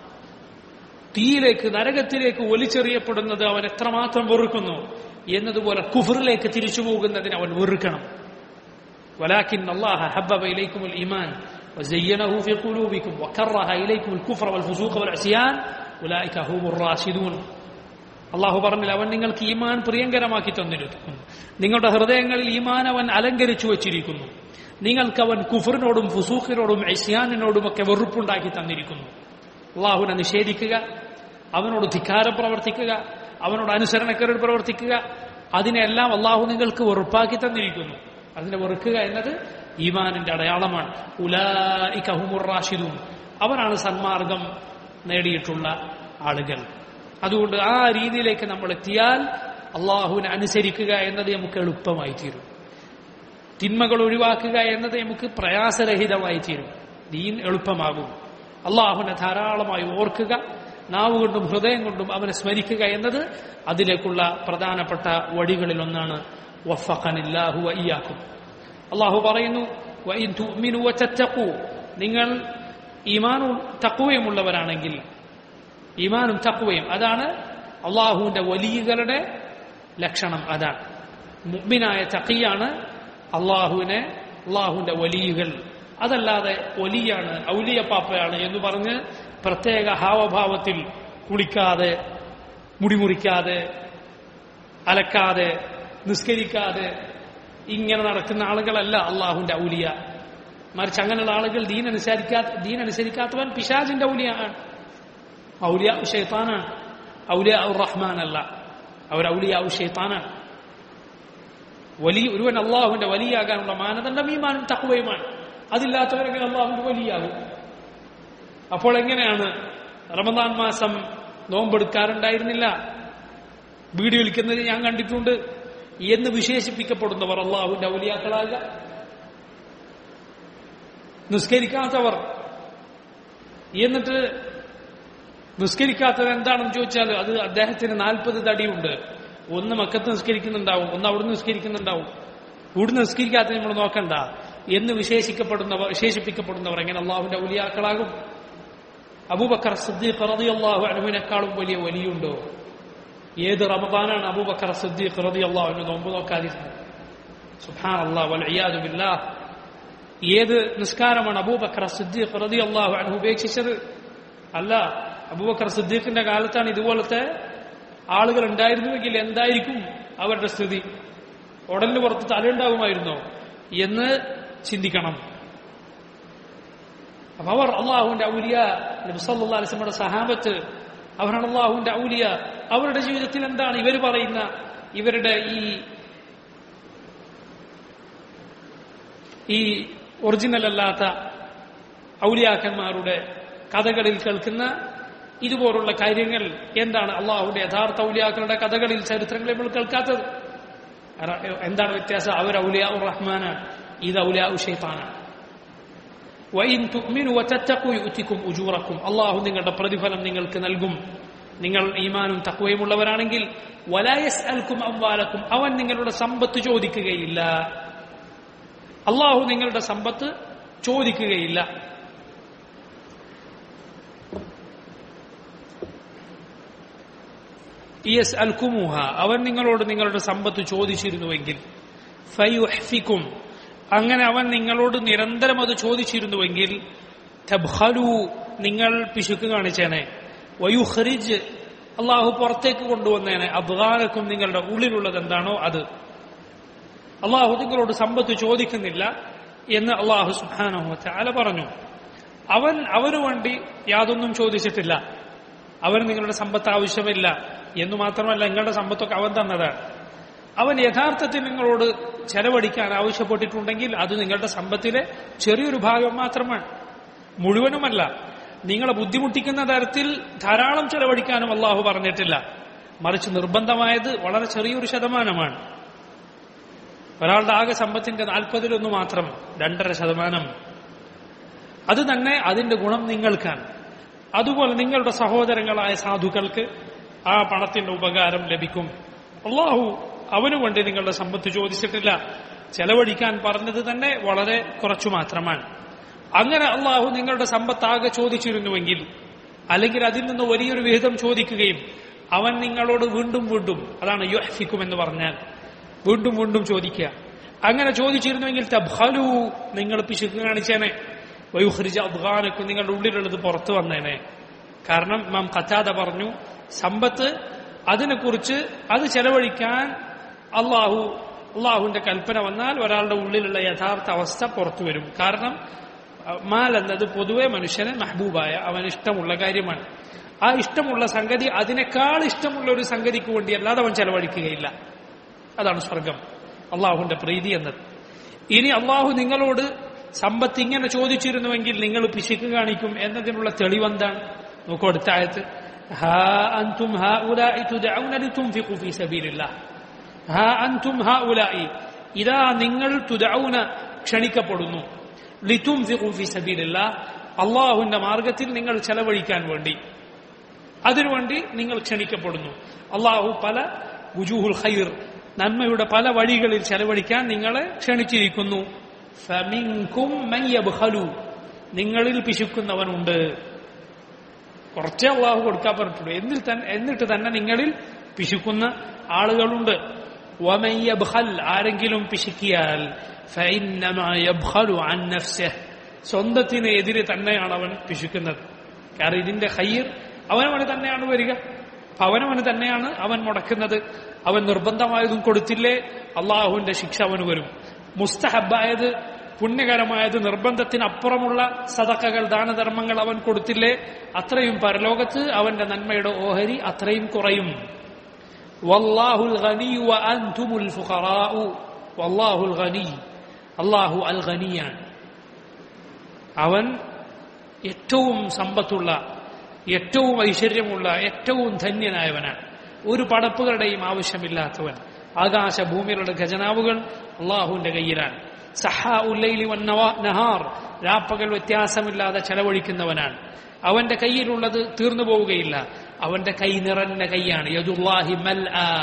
തീയിലേക്ക് നരകത്തിലേക്ക് ഒലിച്ചെറിയപ്പെടുന്നത് അവൻ എത്രമാത്രം വെറുക്കുന്നു എന്നതുപോലെ കുഫറിലേക്ക് തിരിച്ചു പോകുന്നതിന് അവൻ വെറുക്കണം ولكن الله حبب إليكم الإيمان وزينه في قلوبكم وكره إليكم الكفر والفسوق والعصيان أولئك هم الراشدون അള്ളാഹു പറഞ്ഞില്ല അവൻ നിങ്ങൾക്ക് ഈമാൻ പ്രിയങ്കരമാക്കി തന്നിരിക്കുന്നു നിങ്ങളുടെ ഹൃദയങ്ങളിൽ ഈമാൻ അവൻ അലങ്കരിച്ചു വച്ചിരിക്കുന്നു നിങ്ങൾക്ക് അവൻ കുഫറിനോടും ഫുസൂഖിനോടും ഐസ്യാനിനോടും ഒക്കെ വെറുപ്പുണ്ടാക്കി തന്നിരിക്കുന്നു അള്ളാഹുവിനെ നിഷേധിക്കുക അവനോട് ധിക്കാരം പ്രവർത്തിക്കുക അവനോട് അനുസരണക്കേട് പ്രവർത്തിക്കുക അതിനെല്ലാം അള്ളാഹു നിങ്ങൾക്ക് വെറുപ്പാക്കി തന്നിരിക്കുന്നു അതിനെ വെറുക്കുക എന്നത് ഈമാനിന്റെ അടയാളമാണ് ഉലായിക്കഹുമുറാഷിദും അവരാണ് സന്മാർഗം നേടിയിട്ടുള്ള ആളുകൾ അതുകൊണ്ട് ആ രീതിയിലേക്ക് നമ്മൾ എത്തിയാൽ അള്ളാഹുവിനെ അനുസരിക്കുക എന്നത് നമുക്ക് എളുപ്പമായി തീരും തിന്മകൾ ഒഴിവാക്കുക എന്നത് നമുക്ക് പ്രയാസരഹിതമായി തീരും ദീൻ എളുപ്പമാകും അള്ളാഹുവിനെ ധാരാളമായി ഓർക്കുക നാവ് കൊണ്ടും ഹൃദയം കൊണ്ടും അവനെ സ്മരിക്കുക എന്നത് അതിലേക്കുള്ള പ്രധാനപ്പെട്ട വഴികളിലൊന്നാണ് വഫഖനില്ലാഹു വയ്യാക്കും അള്ളാഹു പറയുന്നു "വഇൻ തുഅ്മിനു വതത്തഖൂ", നിങ്ങൾ ഈമാനും തക്കുവയുമുള്ളവരാണെങ്കിൽ ഈമാനും തക്കുവയും അതാണ് അള്ളാഹുവിന്റെ വലിയകളുടെ ലക്ഷണം അതാണ് മുഗ്മിനായ തക്കിയാണ് അള്ളാഹുവിനെ അള്ളാഹുവിന്റെ വലിയകൾ അതല്ലാതെ വലിയാണ് ഔലിയ പാപ്പയാണ് എന്ന് പറഞ്ഞ് പ്രത്യേക ഹാവഭാവത്തിൽ കുളിക്കാതെ മുടിമുറിക്കാതെ അലക്കാതെ നിസ്കരിക്കാതെ ഇങ്ങനെ നടക്കുന്ന ആളുകളല്ല അള്ളാഹുവിന്റെ ഔലിയ മറിച്ച് അങ്ങനെയുള്ള ആളുകൾ ദീനനുസരിക്കാത്ത ദീനനുസരിക്കാത്തവൻ പിശാജിന്റെ ഔലിയാണ് ഔലിയ ഷെയ്ത്താനാണ് ഔലിയ ഉർ റഹ്മാൻ അല്ല അവർ ഔലിയ ഷെയ്ത്താനാണ് വലിയ ഒരുവൻ അള്ളാഹുവിന്റെ വലിയാകാനുള്ള മാനദണ്ഡം ഈമാനും തക്കുവയുമാണ് അതില്ലാത്തവരെങ്ങനെ അള്ളാഹുവിന്റെ വലിയാകും അപ്പോൾ എങ്ങനെയാണ് റമദാൻ മാസം നോമ്പെടുക്കാറുണ്ടായിരുന്നില്ല വീഡിയോ വിളിക്കുന്നത് ഞാൻ കണ്ടിട്ടുണ്ട് എന്ന് വിശേഷിപ്പിക്കപ്പെടുന്നവർ അള്ളാഹുവിന്റെ ഔലിയാക്കളാകുക നിസ്കരിക്കാത്തവർ എന്നിട്ട് നിസ്കരിക്കാത്തത് എന്താണെന്ന് ചോദിച്ചാൽ അത് അദ്ദേഹത്തിന് നാൽപ്പത് തടിയുണ്ട് ഒന്ന് മക്കത്ത് നിസ്കരിക്കുന്നുണ്ടാവും ഒന്ന് അവിടുന്ന് നിസ്കരിക്കുന്നുണ്ടാവും ഇവിടുന്ന് നിസ്കരിക്കാത്ത നമ്മൾ നോക്കണ്ട എന്ന് വിശേഷിക്കപ്പെടുന്നവർ വിശേഷിപ്പിക്കപ്പെടുന്നവർ എങ്ങനെ അള്ളാഹുവിന്റെ ഔലിയാക്കളാകും അബൂബക്കർ സിദ്ദീഖ് റളിയല്ലാഹു അൻഹുവിനേക്കാളും വലിയ വലിയുണ്ടോ ഏത് റമദാനാണ് അബൂബക്കർ സിദ്ദീഖ് റളിയല്ലാഹു അൻഹു നോമ്പ് നോക്കാതിരുന്നത് സുബ്ഹാനല്ലാഹ് വൽ ഇയാദു ബില്ലാഹ് ഏത് നിസ്കാരമാണ് അബൂബക്കർ സിദ്ദീഖ് റളിയല്ലാഹു അൻഹു ഉപേക്ഷിച്ചത് അല്ല അബൂബക്കർ സിദ്ദീഖിന്റെ കാലത്താണ് ഇതുപോലത്തെ ആളുകൾ ഉണ്ടായിരുന്നുവെങ്കിൽ എന്തായിരിക്കും അവരുടെ സ്ഥിതി ഉടലിന് പുറത്ത് തലയുണ്ടാകുമായിരുന്നോ എന്ന് ചിന്തിക്കണം അപ്പൊ അവർ അള്ളാഹുവിന്റെ ഔലിയ നബിസല്ലാ അലിസ്മയുടെ സഹാബത്ത് അവരാണ് അള്ളാഹുവിന്റെ ഔലിയ അവരുടെ ജീവിതത്തിൽ എന്താണ് ഇവർ പറയുന്ന ഇവരുടെ ഈ ഈ ഒറിജിനൽ അല്ലാത്ത ഔലിയാക്കന്മാരുടെ കഥകളിൽ കേൾക്കുന്ന ഇതുപോലുള്ള കാര്യങ്ങൾ എന്താണ് അള്ളാഹുവിന്റെ യഥാർത്ഥ ഔലിയാക്കളുടെ കഥകളിൽ ചരിത്രങ്ങൾ നമ്മൾ കേൾക്കാത്തത് അറ- എന്താണ് വ്യത്യാസം അവർ ഔലിയ റഹ്മാനാണ് ഇത് ഔലിയ ഷെയ്ത്താനാണ് വൈൻ തുഅ്മിനു വതത്തഖു യുഅ്തികും ഉജൂറക്കും അള്ളാഹു നിങ്ങളുടെ പ്രതിഫലം നിങ്ങൾക്ക് നൽകും നിങ്ങൾ ഈമാനും തക്വയുമുള്ളവരാണെങ്കിൽ വലായസ് അൽക്കും അംവാലക്കും അവൻ നിങ്ങളുടെ സമ്പത്ത് ചോദിക്കുകയില്ല അള്ളാഹു നിങ്ങളുടെ സമ്പത്ത് ചോദിക്കുകയില്ല യസ് അൽക്കുമുഹ അവൻ നിങ്ങളോട് നിങ്ങളുടെ സമ്പത്ത് ചോദിച്ചിരുന്നുവെങ്കിൽ ഫയുഹ്ഫിക്കും അങ്ങനെ അവൻ നിങ്ങളോട് നിരന്തരം അത് ചോദിച്ചിരുന്നുവെങ്കിൽ തബ്ഹലു നിങ്ങൾ പിശുക്ക് കാണിച്ചേനെ വയുഹ്റിജ് അള്ളാഹു പുറത്തേക്ക് കൊണ്ടുവന്നേനെ അബ്ഗാനക്കും നിങ്ങളുടെ ഉള്ളിലുള്ളത് എന്താണോ അത് അള്ളാഹു നിങ്ങളോട് സമ്പത്ത് ചോദിക്കുന്നില്ല എന്ന് അള്ളാഹു സുഹാനഹുല പറഞ്ഞു അവൻ അവനു വേണ്ടി യാതൊന്നും ചോദിച്ചിട്ടില്ല അവന് നിങ്ങളുടെ സമ്പത്ത് ആവശ്യമില്ല എന്ന് മാത്രമല്ല നിങ്ങളുടെ സമ്പത്തൊക്കെ അവൻ തന്നതാണ് അവൻ യഥാർത്ഥത്തിൽ നിങ്ങളോട് ചെലവഴിക്കാൻ ആവശ്യപ്പെട്ടിട്ടുണ്ടെങ്കിൽ അത് നിങ്ങളുടെ സമ്പത്തിലെ ചെറിയൊരു ഭാഗം മാത്രമാണ് മുഴുവനുമല്ല നിങ്ങളെ ബുദ്ധിമുട്ടിക്കുന്ന തരത്തിൽ ധാരാളം ചെലവഴിക്കാനും അള്ളാഹു പറഞ്ഞിട്ടില്ല മറിച്ച് നിർബന്ധമായത് വളരെ ചെറിയൊരു ശതമാനമാണ് ഒരാളുടെ ആകെ സമ്പത്തിന്റെ നാൽപ്പതിലൊന്ന് മാത്രം രണ്ടര ശതമാനം അത് തന്നെ അതിന്റെ ഗുണം നിങ്ങൾക്കാണ് അതുപോലെ നിങ്ങളുടെ സഹോദരങ്ങളായ സാധുക്കൾക്ക് ആ പണത്തിന്റെ ഉപകാരം ലഭിക്കും അള്ളാഹു അവനു വേണ്ടി നിങ്ങളുടെ സമ്പത്ത് ചോദിച്ചിട്ടില്ല ചെലവഴിക്കാൻ പറഞ്ഞത് തന്നെ വളരെ കുറച്ചു മാത്രമാണ് അങ്ങനെ അള്ളാഹു നിങ്ങളുടെ സമ്പത്താകെ ചോദിച്ചിരുന്നുവെങ്കിൽ അല്ലെങ്കിൽ അതിൽ നിന്ന് വലിയൊരു വിഹിതം ചോദിക്കുകയും അവൻ നിങ്ങളോട് വീണ്ടും വീണ്ടും അതാണ് യുഹ്ഫിക്കും എന്ന് പറഞ്ഞാൽ വീണ്ടും വീണ്ടും ചോദിക്കുക അങ്ങനെ ചോദിച്ചിരുന്നുവെങ്കിൽ തബ്ഹലു നിങ്ങൾ പിശുക്ക് കാണിച്ചേനെ വയുഹ്രിജ അബ്ഗാനക്കും നിങ്ങളുടെ ഉള്ളിലുള്ളത് പുറത്തു വന്നേനെ കാരണം മാം കഥാത പറഞ്ഞു സമ്പത്ത് അതിനെക്കുറിച്ച് അത് ചെലവഴിക്കാൻ അള്ളാഹു അള്ളാഹുവിന്റെ കൽപ്പന വന്നാൽ ഒരാളുടെ ഉള്ളിലുള്ള യഥാർത്ഥ അവസ്ഥ പുറത്തു വരും കാരണം അഹ് മാൽ എന്നത് പൊതുവെ മനുഷ്യന് മഹബൂബായ അവന് ഇഷ്ടമുള്ള കാര്യമാണ് ആ ഇഷ്ടമുള്ള സംഗതി അതിനേക്കാൾ ഇഷ്ടമുള്ള ഒരു സംഗതിക്ക് വേണ്ടി അല്ലാതെ അവൻ ചെലവഴിക്കുകയില്ല അതാണ് സ്വർഗം അള്ളാഹുവിന്റെ പ്രീതി എന്നത് ഇനി അള്ളാഹു നിങ്ങളോട് സമ്പത്ത് ഇങ്ങനെ ചോദിച്ചിരുന്നുവെങ്കിൽ നിങ്ങൾ പിശുക്ക് കാണിക്കും എന്നതിനുള്ള തെളിവെന്താണ് നോക്കൂ അടുത്ത ആയത്ത് ഹാ അൻതും ഹാ ഉലാഇ തുദഊന ലിതുൻഫിഖു ഫീ സബീലില്ലാഹ് ഹാ അൻതും ഹാ ഉലാഇ ഇതാ നിങ്ങൾ തുദൌന ക്ഷണിക്കപ്പെടുന്നു ലിതും ഫി സബീലില്ല അള്ളാഹുവിന്റെ മാർഗത്തിൽ നിങ്ങൾ ചെലവഴിക്കാൻ വേണ്ടി അതിനുവേണ്ടി നിങ്ങൾ ക്ഷണിക്കപ്പെടുന്നു അള്ളാഹു പല ഗുജൂഹുൽ ഖൈർ നന്മയുടെ പല വഴികളിൽ ചെലവഴിക്കാൻ നിങ്ങളെ ക്ഷണിച്ചിരിക്കുന്നു ഫമിൻകും മൻ യബ്ഖലു നിങ്ങളിൽ പിശുക്കുന്നവനുണ്ട് കുറച്ചേ അള്ളാഹു കൊടുക്കാൻ പറഞ്ഞിട്ടുള്ളൂ എന്നിൽ തന്നെ എന്നിട്ട് തന്നെ നിങ്ങളിൽ പിശുക്കുന്ന ആളുകളുണ്ട് വമൻ യബ്ഖൽ ആരെങ്കിലും പിശുക്കിയാൽ ഫഇന്നമാ യബ്ഖലു അൻ നഫ്സിഹ് സ്വന്തത്തിന് എതിരെ തന്നെയാണ് അവൻ പിശുക്കുന്നത് കാരണം ഇതിന്റെ ഹയ്യർ അവനവന് തന്നെയാണ് വരിക അപ്പൊ അവനവന് തന്നെയാണ് അവൻ മുടക്കുന്നത് അവൻ നിർബന്ധമായതും കൊടുത്തില്ലേ അള്ളാഹുവിന്റെ ശിക്ഷ അവന് വരും മുസ്തഹബായത് പുണ്യകരമായത് നിർബന്ധത്തിനപ്പുറമുള്ള സതക്കകൾ ദാനധർമ്മങ്ങൾ അവൻ കൊടുത്തില്ലേ അത്രയും പരലോകത്ത് അവന്റെ നന്മയുടെ ഓഹരി അത്രയും കുറയും വല്ലാഹുൽ ഗനി വ അൻതുമുൽ ഫുഖറാഉ വല്ലാഹുൽ ഗനി അല്ലാഹു അൽ ഗനിയാണ് അവൻ ഏറ്റവും സമ്പത്തുള്ള ഏറ്റവും ഐശ്വര്യമുള്ള ഏറ്റവും ധന്യനായവനാണ് ഒരു പടപ്പുകളുടെയും ആവശ്യമില്ലാത്തവൻ ആകാശ ഭൂമികളുടെ ഖജനാവുകൾ അള്ളാഹുവിന്റെ കയ്യിലാണ് സഹാ ഉല്ലൈലി നഹാർ രാപ്പകൽ വ്യത്യാസമില്ലാതെ ചെലവഴിക്കുന്നവനാണ് അവന്റെ കയ്യിലുള്ളത് തീർന്നു പോവുകയില്ല അവന്റെ കൈ നിറഞ്ഞ കൈയാണ് യദുല്ലാഹി മൽ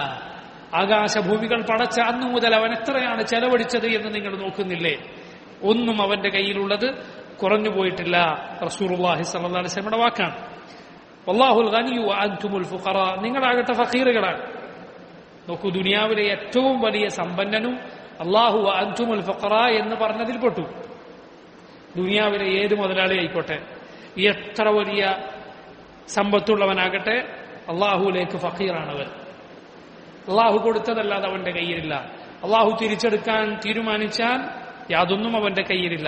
ആകാശഭൂമികൾ പടച്ച അന്നു മുതൽ അവൻ എത്രയാണ് ചെലവഴിച്ചത് എന്ന് നിങ്ങൾ നോക്കുന്നില്ലേ ഒന്നും അവന്റെ കയ്യിലുള്ളത് കുറഞ്ഞു പോയിട്ടില്ല റസൂർഹി സല്ലാസ്ലമയുടെ വാക്കാണ് വല്ലാഹുൽ ഗനിയു അൻതുമുൽ ഫുഖറ നിങ്ങളാകട്ടെ ഫഖീറുകളാണ് നോക്കൂ ദുനിയാവിലെ ഏറ്റവും വലിയ സമ്പന്നനും അള്ളാഹു അൻതുമുൽ ഫുഖറ എന്ന് പറഞ്ഞതിൽ പെട്ടു ദുനിയാവിലെ ഏത് മുതലാളി ആയിക്കോട്ടെ എത്ര വലിയ സമ്പത്തുള്ളവനാകട്ടെ അള്ളാഹുലേക്ക് ഫഖീറാണവൻ അള്ളാഹു കൊടുത്തതല്ലാതെ അവന്റെ കയ്യിലില്ല അള്ളാഹു തിരിച്ചെടുക്കാൻ തീരുമാനിച്ചാൽ യാതൊന്നും അവന്റെ കയ്യിലില്ല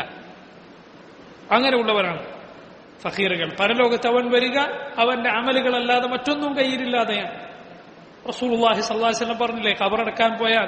അങ്ങനെയുള്ളവരാണ് ഫഖീറുകൾ പരലോകത്ത് അവൻ വരിക അവന്റെ അമലുകളല്ലാതെ മറ്റൊന്നും കയ്യിലില്ലാതെയാണ് റസൂലുള്ളാഹി സ്വല്ലല്ലാഹി വസല്ലം പറഞ്ഞില്ലേ ഖബറടക്കാൻ പോയാൽ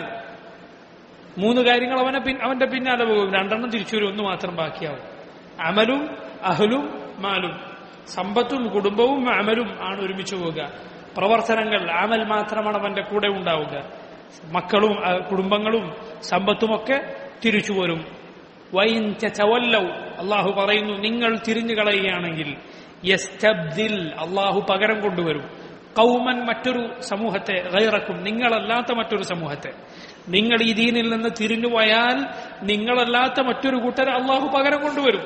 മൂന്ന് കാര്യങ്ങൾ അവനെ പിൻ അവന്റെ പിന്നാലെ പോകും രണ്ടെണ്ണം തിരിച്ചു വരും ഒന്ന് മാത്രം ബാക്കിയാവും അമലും അഹലും മാലും സമ്പത്തും കുടുംബവും അമലും ആണ് ഒരുമിച്ച് പോവുക പ്രവർത്തനങ്ങൾ അമൽ മാത്രമാണ് അവന്റെ കൂടെ ഉണ്ടാവുക മക്കളും അഹ് കുടുംബങ്ങളും സമ്പത്തുമൊക്കെ തിരിച്ചു വരും വൈൻ ചവല്ലൗ അള്ളാഹു പറയുന്നു നിങ്ങൾ തിരിഞ്ഞു കളയുകയാണെങ്കിൽ യസ്തബ്ദിൽ അള്ളാഹു പകരം കൊണ്ടുവരും കൗമൻ മറ്റൊരു സമൂഹത്തെ ഗൈറക്കും നിങ്ങളല്ലാത്ത മറ്റൊരു സമൂഹത്തെ നിങ്ങൾ ഈ ദീനിൽ നിന്ന് തിരിഞ്ഞുപോയാൽ നിങ്ങളല്ലാത്ത മറ്റൊരു കൂട്ടരെ അള്ളാഹു പകരം കൊണ്ടുവരും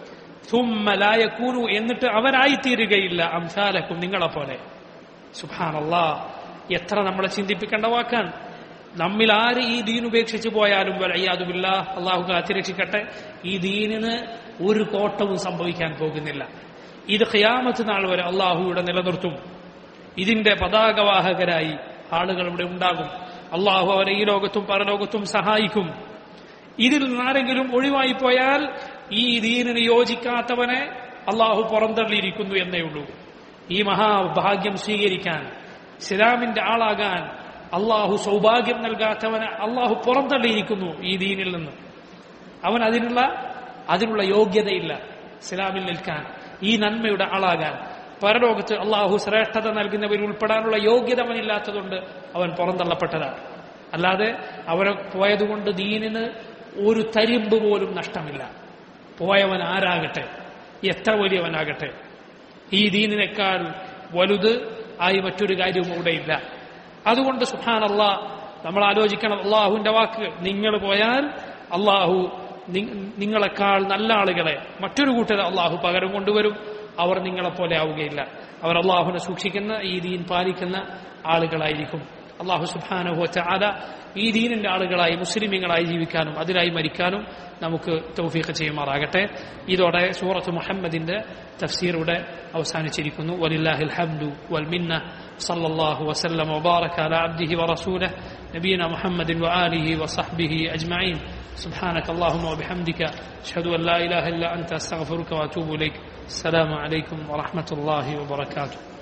സുമ്മലായക്കൂനു എന്നിട്ട് അവരായിത്തീരുകയില്ല അംസാലക്കും നിങ്ങളെപ്പോലെ സുഭാനല്ലാ എത്ര നമ്മളെ ചിന്തിപ്പിക്കേണ്ട വാക്കാണ് നമ്മിൽ ആര് ഈ ദീൻ ഉപേക്ഷിച്ചു പോയാലും വലയ്യാതുമില്ല അള്ളാഹു കാത്തിരക്ഷിക്കട്ടെ ഈ ദീനിന് ഒരു കോട്ടവും സംഭവിക്കാൻ പോകുന്നില്ല ഇത് ഖിയാമത്ത് നാൾ വരെ അള്ളാഹു ഇവിടെ നിലനിർത്തും ഇതിന്റെ പതാകവാഹകരായി ആളുകൾ ഇവിടെ ഉണ്ടാകും അള്ളാഹു അവരെ ഈ ലോകത്തും പരലോകത്തും സഹായിക്കും ഇതിൽ നിന്നാരെങ്കിലും ഒഴിവായി പോയാൽ ഈ ദീനിന് യോജിക്കാത്തവനെ അള്ളാഹു പുറന്തള്ളിയിരിക്കുന്നു എന്നേ ഉള്ളൂ ഈ മഹാഭാഗ്യം സ്വീകരിക്കാൻ ഇസ്ലാമിന്റെ ആളാകാൻ അള്ളാഹു സൗഭാഗ്യം നൽകാത്തവനെ അള്ളാഹു പുറന്തള്ളിയിരിക്കുന്നു ഈ ദീനിൽ നിന്ന് അവൻ അതിനുള്ള അതിനുള്ള യോഗ്യതയില്ല ഇസ്ലാമിൽ നിൽക്കാൻ ഈ നന്മയുടെ ആളാകാൻ പരലോകത്ത് അള്ളാഹു ശ്രേഷ്ഠത നൽകുന്നവരിൽ ഉൾപ്പെടാനുള്ള യോഗ്യത അവനില്ലാത്തതുകൊണ്ട് അവൻ പുറന്തള്ളപ്പെട്ടതാണ് അല്ലാതെ അവരെ പോയതുകൊണ്ട് ദീനിന് ഒരു തരിമ്പ് പോലും നഷ്ടമില്ല പോയവൻ ആരാകട്ടെ എത്ര വലിയവനാകട്ടെ ഈ ദീനിനേക്കാൾ വലുത് ആയി മറ്റൊരു കാര്യവും ഇവിടെയില്ല അതുകൊണ്ട് സുഹാൻ അള്ളാ നമ്മൾ ആലോചിക്കണം അള്ളാഹുവിന്റെ വാക്ക് നിങ്ങൾ പോയാൽ അള്ളാഹു നിങ്ങളെക്കാൾ നല്ല ആളുകളെ മറ്റൊരു കൂട്ടരെ അള്ളാഹു പകരം കൊണ്ടുവരും അവർ നിങ്ങളെപ്പോലെ ആവുകയില്ല അവർ അള്ളാഹുനെ സൂക്ഷിക്കുന്ന ഈ ദീൻ പാലിക്കുന്ന ആളുകളായിരിക്കും അള്ളാഹു സുബാനുഭവച്ച ആല ഈ ദീനിന്റെ ആളുകളായി മുസ്ലിമീങ്ങളായി ജീവിക്കാനും അതിലായി മരിക്കാനും നമുക്ക് തൗഫീഖ് ചെയ്യുമാറാകട്ടെ ഇതോടെ സൂറത്ത് മുഹമ്മദിന്റെ തഫ്സീർ ഇവിടെ അവസാനിച്ചിരിക്കുന്നു വലില്ലാഹിൽ ഹംദു വൽ മിന്ന സല്ലല്ലാഹു വസല്ലം വബാറക അല അബ്ദിഹി വറസൂലിഹി നബീന മുഹമ്മദിൻ വആലിഹി വസഹ്ബിഹി അജ്മഈൻ سبحانك اللهم وبحمدك أشهد أن لا إله إلا أنت أستغفرك وأتوب إليك السلام عليكم ورحمة الله وبركاته